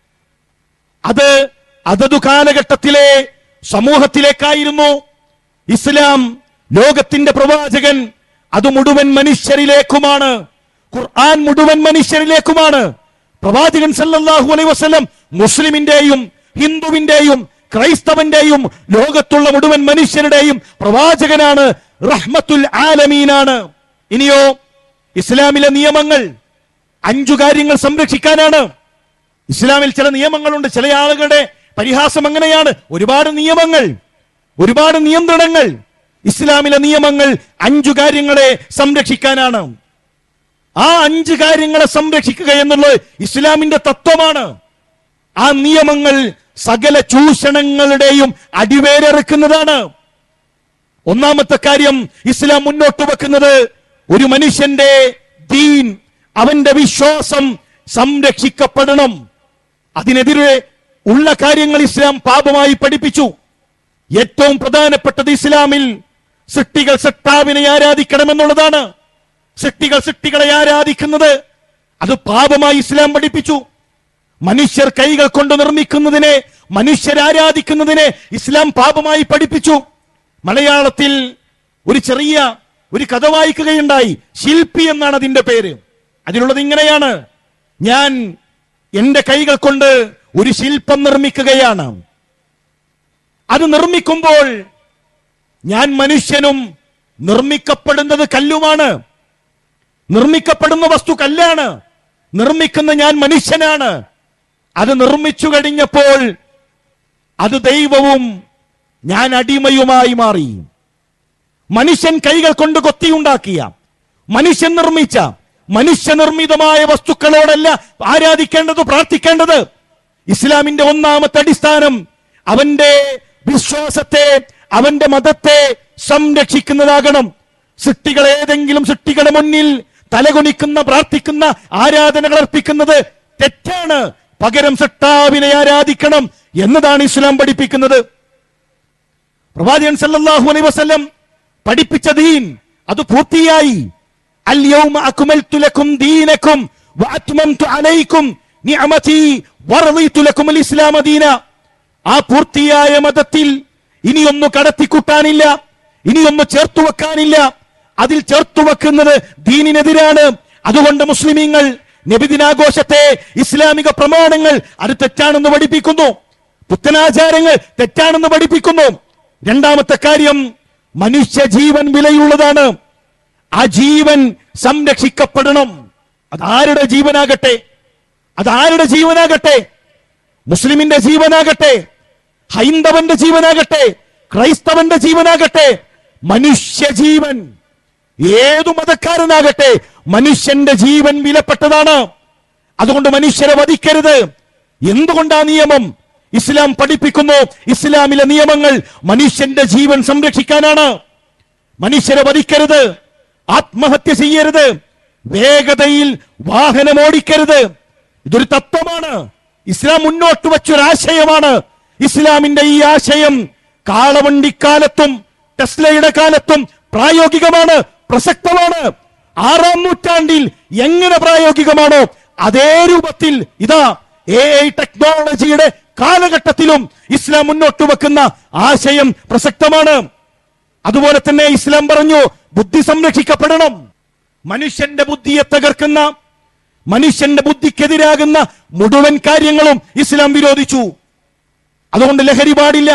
അത് അതതു കാലഘട്ടത്തിലെ സമൂഹത്തിലേക്കായിരുന്നു ഇസ്ലാം ലോകത്തിന്റെ പ്രവാചകൻ അത് മുഴുവൻ മനുഷ്യരിലേക്കുമാണ് ഖുർആൻ മുഴുവൻ മനുഷ്യരിലേക്കുമാണ് പ്രവാചകൻ സല്ലല്ലാഹു അലൈഹി വസല്ലം മുസ്ലിമിന്റെയും ഹിന്ദുവിന്റെയും ക്രൈസ്തവന്റെയും ലോകത്തുള്ള മുഴുവൻ മനുഷ്യരുടെയും പ്രവാചകനാണ് റഹ്മത്തുൽ ആലമീനാണ് ഇനിയോ ഇസ്ലാമിലെ നിയമങ്ങൾ അഞ്ചു കാര്യങ്ങൾ സംരക്ഷിക്കാനാണ് ഇസ്ലാമിൽ ചില നിയമങ്ങളുണ്ട് ചില ആളുകളുടെ പരിഹാസം അങ്ങനെയാണ് ഒരുപാട് നിയമങ്ങൾ ഒരുപാട് നിയന്ത്രണങ്ങൾ ഇസ്ലാമിലെ നിയമങ്ങൾ അഞ്ചു കാര്യങ്ങളെ സംരക്ഷിക്കാനാണ് ആ അഞ്ച് കാര്യങ്ങളെ സംരക്ഷിക്കുക എന്നുള്ളത് ഇസ്ലാമിന്റെ തത്വമാണ് ആ നിയമങ്ങൾ സകല ചൂഷണങ്ങളുടെയും അടിവേരെറുക്കുന്നതാണ് ഒന്നാമത്തെ കാര്യം ഇസ്ലാം മുന്നോട്ട് വെക്കുന്നത് ഒരു മനുഷ്യന്റെ ദീൻ അവന്റെ വിശ്വാസം സംരക്ഷിക്കപ്പെടണം അതിനെതിരെ ഉള്ള കാര്യങ്ങൾ ഇസ്ലാം പാപമായി പഠിപ്പിച്ചു ഏറ്റവും പ്രധാനപ്പെട്ടത് ഇസ്ലാമിൽ സൃഷ്ടികൾ സൃഷ്ടാവിനെ ആരാധിക്കണമെന്നുള്ളതാണ് സൃഷ്ടികൾ സൃഷ്ടികളെ ആരാധിക്കുന്നത് അത് പാപമായി ഇസ്ലാം പഠിപ്പിച്ചു മനുഷ്യർ കൈകൾ കൊണ്ട് നിർമ്മിക്കുന്നതിനെ മനുഷ്യർ ആരാധിക്കുന്നതിനെ ഇസ്ലാം പാപമായി പഠിപ്പിച്ചു മലയാളത്തിൽ ഒരു ചെറിയ ഒരു കഥ വായിക്കുകയുണ്ടായി ശില്പി എന്നാണ് അതിന്റെ പേര് അതിലുള്ളത് ഇങ്ങനെയാണ് ഞാൻ എന്റെ കൈകൾ കൊണ്ട് ഒരു ശില്പം നിർമ്മിക്കുകയാണ് അത് നിർമ്മിക്കുമ്പോൾ ഞാൻ മനുഷ്യനും നിർമ്മിക്കപ്പെടുന്നത് കല്ലുമാണ് നിർമ്മിക്കപ്പെടുന്ന വസ്തു കല്ലാണ് നിർമ്മിക്കുന്ന ഞാൻ മനുഷ്യനാണ് അത് നിർമ്മിച്ചു കഴിഞ്ഞപ്പോൾ അത് ദൈവവും ഞാൻ അടിമയുമായി മാറി മനുഷ്യൻ കൈകൾ കൊണ്ട് കൊത്തിയുണ്ടാക്കിയ മനുഷ്യൻ നിർമ്മിച്ച മനുഷ്യനിർമ്മിതമായ വസ്തുക്കളോടല്ല ആരാധിക്കേണ്ടത് പ്രാർത്ഥിക്കേണ്ടത് ഇസ്ലാമിന്റെ ഒന്നാമത്തെ അടിസ്ഥാനം അവന്റെ വിശ്വാസത്തെ അവന്റെ മതത്തെ സംരക്ഷിക്കുന്നതാകണം സൃഷ്ടികൾ ഏതെങ്കിലും സൃഷ്ടികളുടെ മുന്നിൽ തലകുനിക്കുന്ന പ്രാർത്ഥിക്കുന്ന ആരാധനകൾ അർപ്പിക്കുന്നത് തെറ്റാണ് പകരം സൃഷ്ടാവിനെ ആരാധിക്കണം എന്നതാണ് ഇസ്ലാം പഠിപ്പിക്കുന്നത് പ്രവാചകൻ സല്ലല്ലാഹു അലൈഹി വസല്ലം പഠിപ്പിച്ച ദീൻ അത് പൂർത്തിയായി അൽയൗമ അക്മൽതു ലക്കും ദീനക്കും വഅത്മംതു അലൈക്കും നിഅമതി വറദീതു ലക്കും അൽ ഇസ്ലാമ ദീന ആ പൂർത്തിയായ മതത്തിൽ ഇനിയൊന്നു കടത്തിക്കൂട്ടാനില്ല ഇനിയൊന്ന് ചേർത്തു വെക്കാനില്ല അതിൽ ചേർത്തു വെക്കുന്നത് ദീനിനെതിരാണ് അതുകൊണ്ട് മുസ്ലിമീങ്ങൾ നബിദിനാഘോഷത്തെ ഇസ്ലാമിക പ്രമാണങ്ങൾ അത് തെറ്റാണെന്ന് പഠിപ്പിക്കുന്നു പുത്തനാചാരങ്ങൾ തെറ്റാണെന്ന് പഠിപ്പിക്കുന്നു രണ്ടാമത്തെ കാര്യം മനുഷ്യ ജീവൻ വിലയുള്ളതാണ് ആ ജീവൻ സംരക്ഷിക്കപ്പെടണം അതാരുടെ ജീവനാകട്ടെ അതാരുടെ ജീവനാകട്ടെ മുസ്ലിമിന്റെ ജീവനാകട്ടെ ഹൈന്ദവന്റെ ജീവനാകട്ടെ ക്രൈസ്തവന്റെ ജീവനാകട്ടെ മനുഷ്യ ജീവൻ ഏതു മതക്കാരനാകട്ടെ മനുഷ്യന്റെ ജീവൻ വിലപ്പെട്ടതാണ് അതുകൊണ്ട് മനുഷ്യരെ വധിക്കരുത് എന്തുകൊണ്ടാ നിയമം ഇസ്ലാം പഠിപ്പിക്കുന്നു ഇസ്ലാമിലെ നിയമങ്ങൾ മനുഷ്യന്റെ ജീവൻ സംരക്ഷിക്കാനാണ് മനുഷ്യരെ വധിക്കരുത് ആത്മഹത്യ ചെയ്യരുത് വേഗതയിൽ വാഹനം ഓടിക്കരുത് ഇതൊരു തത്വമാണ് ഇസ്ലാം മുന്നോട്ട് വച്ചൊരാശയമാണ് ഇസ്ലാമിന്റെ ഈ ആശയം കാളവണ്ടിക്കാലത്തും ടെസ്ലയുടെ കാലത്തും പ്രായോഗികമാണ് പ്രസക്തമാണ് ആറാം നൂറ്റാണ്ടിൽ എങ്ങനെ പ്രായോഗികമാണോ അതേ രൂപത്തിൽ ഇതാ എ ഐ ടെക്നോളജിയുടെ കാലഘട്ടത്തിലും ഇസ്ലാം മുന്നോട്ട് വെക്കുന്ന ആശയം പ്രസക്തമാണ് അതുപോലെ തന്നെ ഇസ്ലാം പറഞ്ഞു ബുദ്ധി സംരക്ഷിക്കപ്പെടണം മനുഷ്യന്റെ ബുദ്ധിയെ തകർക്കുന്ന മനുഷ്യന്റെ ബുദ്ധിക്കെതിരാകുന്ന മുഴുവൻ കാര്യങ്ങളും ഇസ്ലാം വിരോധിച്ചു അതുകൊണ്ട് ലഹരി പാടില്ല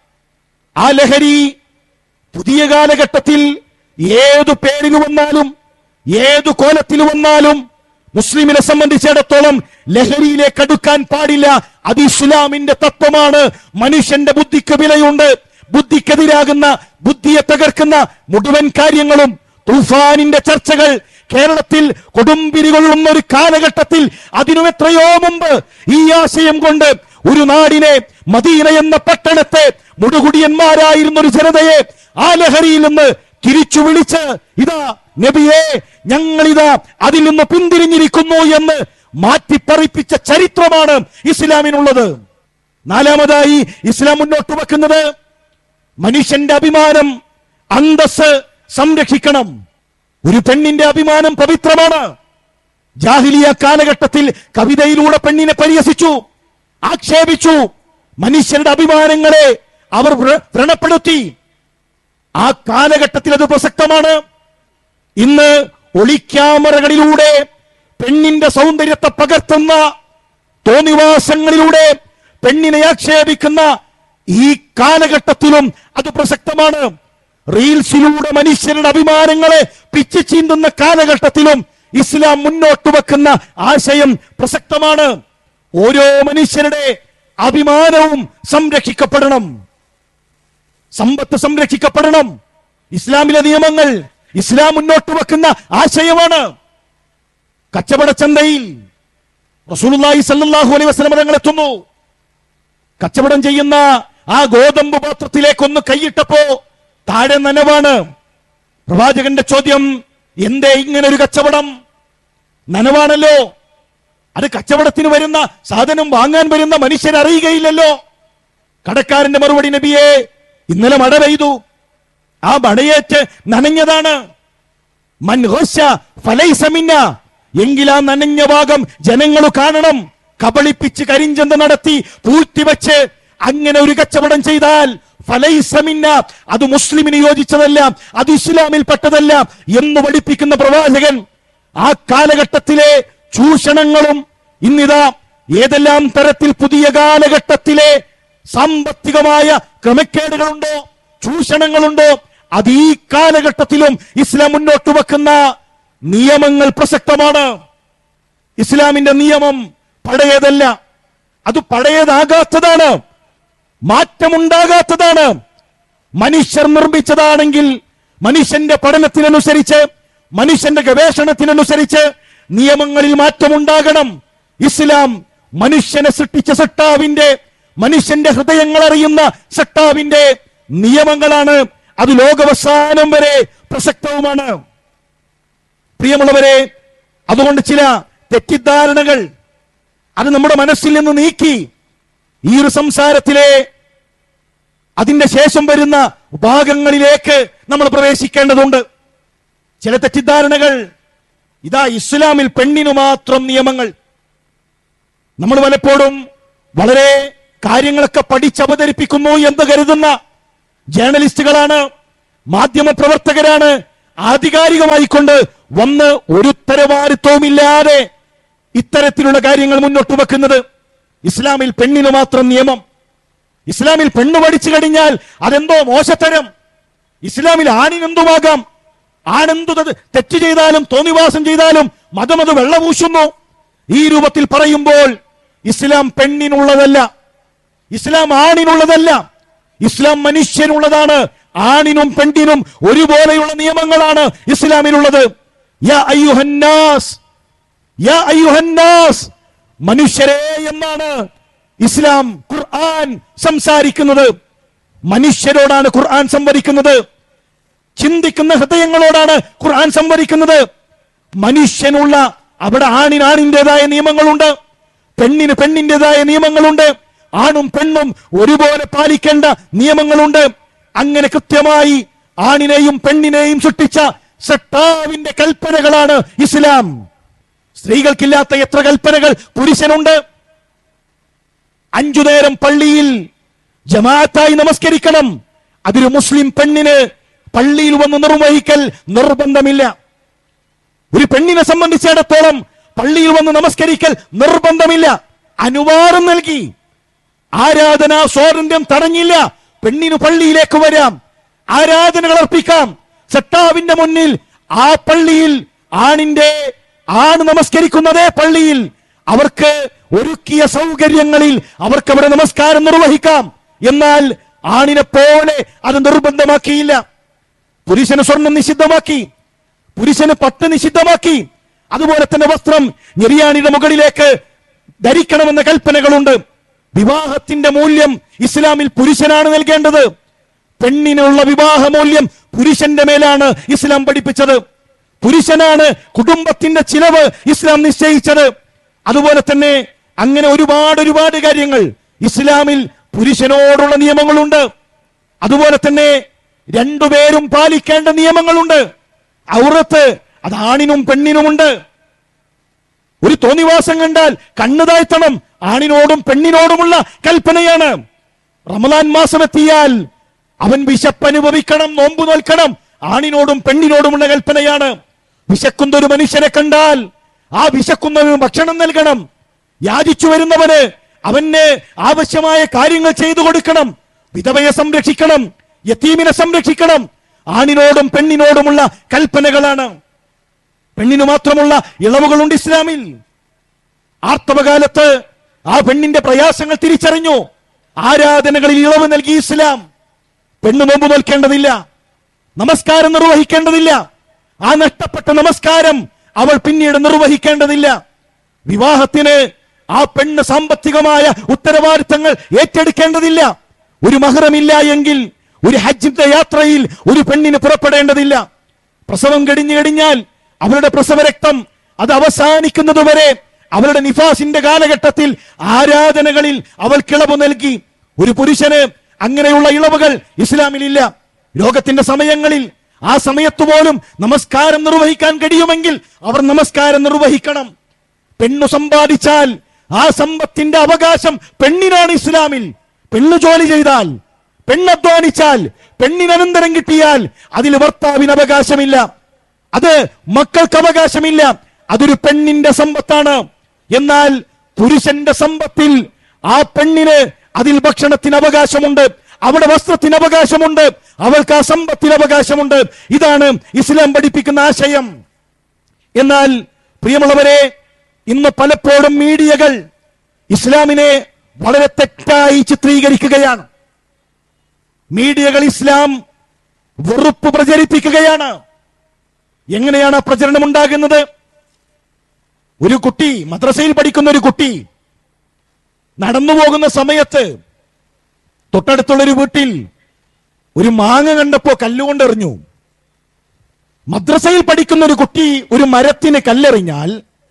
ആ ലഹരി പുതിയ കാലഘട്ടത്തിൽ ഏതു പേരിൽ വന്നാലും ഏതു കോലത്തിൽ വന്നാലും മുസ്ലിമിനെ സംബന്ധിച്ചിടത്തോളം ലഹരിയിലേക്ക് അടുക്കാൻ പാടില്ല അത് ഇസ്ലാമിന്റെ തത്വമാണ് മനുഷ്യന്റെ ബുദ്ധിക്ക് വിലയുണ്ട് ബുദ്ധിക്കെതിരാകുന്ന ബുദ്ധിയെ തകർക്കുന്ന മുഴുവൻ കാര്യങ്ങളും തൂഫാനിന്റെ ചർച്ചകൾ കേരളത്തിൽ കൊടുമ്പിരി കൊള്ളുന്ന ഒരു കാലഘട്ടത്തിൽ അതിനും എത്രയോ മുമ്പ് ഈ ആശയം കൊണ്ട് ഒരു നാടിനെ മദീന എന്ന പട്ടണത്തെ മുടുകുടിയന്മാരായിരുന്ന ഒരു ജനതയെ ആ ലഹരിയിൽ നിന്ന് തിരിച്ചു വിളിച്ച് ഇതാ നബിയെ ഞങ്ങളിതാ അതിൽ നിന്ന് പിന്തിരിഞ്ഞിരിക്കുന്നു എന്ന് മാറ്റിപ്പറിപ്പിച്ച ചരിത്രമാണ് ഇസ്ലാമിനുള്ളത് നാലാമതായി ഇസ്ലാം മുന്നോട്ട് വെക്കുന്നത് മനുഷ്യന്റെ അഭിമാനം അന്തസ് സംരക്ഷിക്കണം ഒരു പെണ്ണിന്റെ അഭിമാനം പവിത്രമാണ് ജാഹിലിയ കാലഘട്ടത്തിൽ കവിതയിലൂടെ പെണ്ണിനെ പരിഹസിച്ചു ആക്ഷേപിച്ചു മനുഷ്യരുടെ അഭിമാനങ്ങളെ അവർ വ്ര- വ്രണപ്പെടുത്തി ആ കാലഘട്ടത്തിൽ അത് പ്രസക്തമാണ് ഇന്ന് ഒളിക്യാമറകളിലൂടെ പെണ്ണിന്റെ സൗന്ദര്യത്തെ പകർത്തുന്ന തോന്നിവാസങ്ങളിലൂടെ പെണ്ണിനെ ആക്ഷേപിക്കുന്ന ഈ കാലഘട്ടത്തിലും അത് പ്രസക്തമാണ് റീൽസിലൂടെ മനുഷ്യരുടെ അഭിമാനങ്ങളെ പിച്ചു ചീന്തുന്ന കാലഘട്ടത്തിലും ഇസ്ലാം മുന്നോട്ട് വെക്കുന്ന ആശയം പ്രസക്തമാണ് ഓരോ മനുഷ്യരുടെ അഭിമാനവും സംരക്ഷിക്കപ്പെടണം സമ്പത്ത് സംരക്ഷിക്കപ്പെടണം ഇസ്ലാമിലെ നിയമങ്ങൾ ഇസ്ലാം മുന്നോട്ട് വെക്കുന്ന ആശയമാണ് കച്ചവട ചന്തയിൽ റസൂലുള്ളാഹി സല്ലല്ലാഹു അലൈഹി വസല്ലം തങ്ങൾ എത്തുന്നു കച്ചവടം ചെയ്യുന്ന ആ ഗോതമ്പ് പാത്രത്തിലേക്കൊന്ന് കൈയിട്ടപ്പോ താഴെ നനവാണ് പ്രവാചകന്റെ ചോദ്യം എന്തേ ഇങ്ങനെ ഒരു കച്ചവടം നനവാണല്ലോ അത് കച്ചവടത്തിന് വരുന്ന സാധനം വാങ്ങാൻ വരുന്ന മനുഷ്യർ അറിയുകയില്ലല്ലോ കടക്കാരന്റെ മറുപടി നബിയെ ഇന്നലെ മഴ പെയ്തു ആ മഴയേറ്റ് നനഞ്ഞതാണ് മൻ ഘോഷ ഫലൈസ മിന്ന. എങ്കിൽ ആ നനഞ്ഞ ഭാഗം ജനങ്ങൾ കാണണം കബളിപ്പിച്ച് കരിഞ്ചന്ത നടത്തി പൂഴ്ത്തിവെച്ച് അങ്ങനെ ഒരു കച്ചവടം ചെയ്താൽ ഫലൈസ മിന്ന. അത് മുസ്ലിമിന് യോജിച്ചതല്ല അത് ഇസ്ലാമിൽ പെട്ടതല്ല എന്ന് പഠിപ്പിക്കുന്ന പ്രവാചകൻ ആ കാലഘട്ടത്തിലെ ചൂഷണങ്ങളും ഇന്നിതാ ഏതെല്ലാം തരത്തിൽ പുതിയ കാലഘട്ടത്തിലെ സാമ്പത്തികമായ ക്രമക്കേടുകളുണ്ടോ ചൂഷണങ്ങളുണ്ടോ അത് ഈ കാലഘട്ടത്തിലും ഇസ്ലാം മുന്നോട്ട് വെക്കുന്ന നിയമങ്ങൾ പ്രസക്തമാണ് ഇസ്ലാമിന്റെ നിയമം പഴയതല്ല അത് പഴയതാകാത്തതാണ് മാറ്റമുണ്ടാകാത്തതാണ് മനുഷ്യർ നിർമ്മിച്ചതാണെങ്കിൽ മനുഷ്യന്റെ പഠനത്തിനനുസരിച്ച് മനുഷ്യന്റെ ഗവേഷണത്തിനനുസരിച്ച് നിയമങ്ങളിൽ മാറ്റമുണ്ടാകണം ഇസ്ലാം മനുഷ്യനെ സൃഷ്ടിച്ച സട്ടാവിന്റെ മനുഷ്യന്റെ ഹൃദയങ്ങൾ അറിയുന്ന സട്ടാവിന്റെ നിയമങ്ങളാണ് അത് ലോകവസാനം വരെ പ്രസക്തവുമാണ് പ്രിയമുള്ളവരെ അതുകൊണ്ട് ചില തെറ്റിദ്ധാരണകൾ അത് നമ്മുടെ മനസ്സിൽ നിന്ന് നീക്കി ഈ ഒരു സംസാരത്തിലെ അതിന്റെ ശേഷം വരുന്ന ഭാഗങ്ങളിലേക്ക് നമ്മൾ പ്രവേശിക്കേണ്ടതുണ്ട് ചില തെറ്റിദ്ധാരണകൾ ഇതാ ഇസ്ലാമിൽ പെണ്ണിനു മാത്രം നിയമങ്ങൾ നമ്മൾ പലപ്പോഴും വളരെ കാര്യങ്ങളൊക്കെ പഠിച്ചവതരിപ്പിക്കുന്നു എന്ന് കരുതുന്ന ജേർണലിസ്റ്റുകളാണ് മാധ്യമ പ്രവർത്തകരാണ് ആധികാരികമായിക്കൊണ്ട് വന്ന് ഒരു ഉത്തരവാദിത്വവുമില്ലാതെ ഇത്തരത്തിലുള്ള കാര്യങ്ങൾ മുന്നോട്ട് വെക്കുന്നത് ഇസ്ലാമിൽ പെണ്ണിന് മാത്രം നിയമം ഇസ്ലാമിൽ പെണ്ണ് പഠിച്ചു കഴിഞ്ഞാൽ അതെന്തോ മോശത്തരം ഇസ്ലാമിൽ ആണിനെന്തുമാകാം ആണെന്തു ത- തെറ്റ് ചെയ്താലും തോന്നിവാസം ചെയ്താലും മതം അത് വെള്ളപൂശുന്നു ഈ രൂപത്തിൽ പറയുമ്പോൾ ഇസ്ലാം പെണ്ണിനുള്ളതല്ല ഇസ്ലാം ആണിനുള്ളതല്ല ഇസ്ലാം മനുഷ്യനുള്ളതാണ് ആണിനും പെണ്ണിനും ഒരുപോലെയുള്ള നിയമങ്ങളാണ് ഇസ്ലാമിലുള്ളത് യാ അയ്യുഹന്നാസ് യാ അയ്യുഹന്നാസ് മനുഷ്യരെ എന്നാണ് ഇസ്ലാം ഖുർആൻ സംസാരിക്കുന്നത് മനുഷ്യരോടാണ് ഖുർആൻ സംവദിക്കുന്നത് ചിന്തിക്കുന്ന ഹൃദയങ്ങളോടാണ് ഖുർആൻ സംവദിക്കുന്നത് മനുഷ്യനുള്ള അവിടെ ആണിന് ആണിൻ്റെതായ നിയമങ്ങളുണ്ട് പെണ്ണിന് പെണ്ണിൻ്റെതായ നിയമങ്ങളുണ്ട് ആണും പെണ്ണും ഒരുപോലെ പാലിക്കേണ്ട നിയമങ്ങളുണ്ട് അങ്ങനെ കൃത്യമായി ആണിനെയും പെണ്ണിനെയും സൃഷ്ടിച്ച സട്ടാവിന്റെ കൽപ്പനകളാണ് ഇസ്ലാം സ്ത്രീകൾക്കില്ലാത്ത എത്ര കൽപ്പനകൾ പുരുഷനുണ്ട് അഞ്ചു നേരം പള്ളിയിൽ ജമാഅത്തായി നമസ്കരിക്കണം അതൊരു മുസ്ലിം പെണ്ണിന് പള്ളിയിൽ വന്ന് നിർവഹിക്കൽ നിർബന്ധമില്ല ഒരു പെണ്ണിനെ സംബന്ധിച്ചിടത്തോളം പള്ളിയിൽ വന്ന് നമസ്കരിക്കൽ നിർബന്ധമില്ല അനുവാദം നൽകി ആരാധനാ സ്വാതന്ത്ര്യം തടഞ്ഞില്ല പെണ്ണിന് പള്ളിയിലേക്ക് വരാം ആരാധനകൾ അർപ്പിക്കാം സട്ടാവിന്റെ മുന്നിൽ ആ പള്ളിയിൽ ആണിന്റെ ആണ് നമസ്കരിക്കുന്നതേ പള്ളിയിൽ അവർക്ക് ഒരുക്കിയ സൗകര്യങ്ങളിൽ അവർക്ക് അവിടെ നമസ്കാരം നിർവഹിക്കാം എന്നാൽ ആണിനെ പോലെ അത് നിർബന്ധമാക്കിയില്ല പുരുഷന് സ്വർണം നിഷിദ്ധമാക്കി പുരുഷന് പട്ട് നിഷിദ്ധമാക്കി അതുപോലെ തന്നെ വസ്ത്രം ഞെരിയാണിയുടെ മുകളിലേക്ക് ധരിക്കണമെന്ന കൽപ്പനകളുണ്ട് വിവാഹത്തിന്റെ മൂല്യം ഇസ്ലാമിൽ പുരുഷനാണ് നൽകേണ്ടത് പെണ്ണിനുള്ള വിവാഹ മൂല്യം പുരുഷന്റെ മേലാണ് ഇസ്ലാം പഠിപ്പിച്ചത് പുരുഷനാണ് കുടുംബത്തിന്റെ ചിലവ് ഇസ്ലാം നിശ്ചയിച്ചത് അതുപോലെ തന്നെ അങ്ങനെ ഒരുപാട് ഒരുപാട് കാര്യങ്ങൾ ഇസ്ലാമിൽ പുരുഷനോടുള്ള നിയമങ്ങളുണ്ട് അതുപോലെ തന്നെ രണ്ടുപേരും പാലിക്കേണ്ട നിയമങ്ങളുണ്ട് ഔറത്ത് അത് ആണിനും പെണ്ണിനുമുണ്ട് ഒരു തോന്നിവാസം കണ്ടാൽ കണ്ണു താഴ്ത്തണം ആണിനോടും പെണ്ണിനോടുമുള്ള കൽപ്പനയാണ് റമദാൻ മാസം എത്തിയാൽ അവൻ വിശപ്പ് അനുഭവിക്കണം നോമ്പ് നോൽക്കണം ആണിനോടും പെണ്ണിനോടുമുള്ള കൽപ്പനയാണ് വിശക്കുന്ന ഒരു മനുഷ്യനെ കണ്ടാൽ ആ വിശക്കുന്നവന് ഭക്ഷണം നൽകണം യാചിച്ചു വരുന്നവന് അവന് ആവശ്യമായ കാര്യങ്ങൾ ചെയ്തു കൊടുക്കണം വിധവയെ സംരക്ഷിക്കണം യത്തീമിനെ സംരക്ഷിക്കണം ആണിനോടും പെണ്ണിനോടുമുള്ള കൽപ്പനകളാണ് പെണ്ണിന് മാത്രമുള്ള ഇളവുകളുണ്ട് ഇസ്ലാമിൽ ആർത്തവകാലത്ത് ആ പെണ്ണിന്റെ പ്രയാസങ്ങൾ തിരിച്ചറിഞ്ഞു ആരാധനകളിൽ ഇളവ് നൽകി ഇസ്ലാം പെണ്ണ് നോമ്പ് നോൽക്കേണ്ടതില്ല നമസ്കാരം നിർവഹിക്കേണ്ടതില്ല ആ നഷ്ടപ്പെട്ട നമസ്കാരം അവൾ പിന്നീട് നിർവഹിക്കേണ്ടതില്ല വിവാഹത്തിന് ആ പെണ്ണ് സാമ്പത്തികമായ ഉത്തരവാദിത്തങ്ങൾ ഏറ്റെടുക്കേണ്ടതില്ല ഒരു മഹറമില്ല എങ്കിൽ ഒരു ഹജ്ജിന്റെ യാത്രയിൽ ഒരു പെണ്ണിന് പുറപ്പെടേണ്ടതില്ല പ്രസവം കഴിഞ്ഞു കഴിഞ്ഞാൽ അവരുടെ പ്രസവരക്തം അത് അവസാനിക്കുന്നതുവരെ അവരുടെ നിഫാസിന്റെ കാലഘട്ടത്തിൽ ആരാധനകളിൽ അവൾ കിളവ് നൽകി ഒരു പുരുഷന് അങ്ങനെയുള്ള ഇളവുകൾ ഇസ്ലാമിലില്ല രോഗത്തിന്റെ സമയങ്ങളിൽ ആ സമയത്ത് പോലും നമസ്കാരം നിർവഹിക്കാൻ കഴിയുമെങ്കിൽ അവർ നമസ്കാരം നിർവഹിക്കണം പെണ്ണു സമ്പാദിച്ചാൽ ആ സമ്പത്തിന്റെ അവകാശം പെണ്ണിനാണ് ഇസ്ലാമിൽ പെണ്ണ് ജോലി ചെയ്താൽ പെണ്ണധ്വാനിച്ചാൽ പെണ്ണിന് അനന്തരം കിട്ടിയാൽ അതിൽ ഭർത്താവിന് അവകാശമില്ല അത് മക്കൾക്ക് അവകാശമില്ല അതൊരു പെണ്ണിന്റെ സമ്പത്താണ് എന്നാൽ പുരുഷന്റെ സമ്പത്തിൽ ആ പെണ്ണിന് അതിൽ ഭക്ഷണത്തിന് അവകാശമുണ്ട് അവിടെ വസ്ത്രത്തിന് അവകാശമുണ്ട് അവൾക്ക് ആ സമ്പത്തിന് അവകാശമുണ്ട് ഇതാണ് ഇസ്ലാം പഠിപ്പിക്കുന്ന ആശയം എന്നാൽ പ്രിയമുള്ളവരെ ഇന്ന് പലപ്പോഴും മീഡിയകൾ ഇസ്ലാമിനെ വളരെ തെറ്റായി ചിത്രീകരിക്കുകയാണ് മീഡിയകൾ ഇസ്ലാം വെറുപ്പ് പ്രചരിപ്പിക്കുകയാണ് എങ്ങനെയാണ് ആ പ്രചരണം ഉണ്ടാകുന്നത് ഒരു കുട്ടി മദ്രസയിൽ പഠിക്കുന്ന ഒരു കുട്ടി നടന്നു പോകുന്ന സമയത്ത് തൊട്ടടുത്തുള്ള ഒരു വീട്ടിൽ ഒരു മാങ്ങ കണ്ടപ്പോ കല്ലുകൊണ്ട് എറിഞ്ഞു മദ്രസയിൽ പഠിക്കുന്ന ഒരു കുട്ടി ഒരു മരത്തിന് കല്ലെറിഞ്ഞാൽ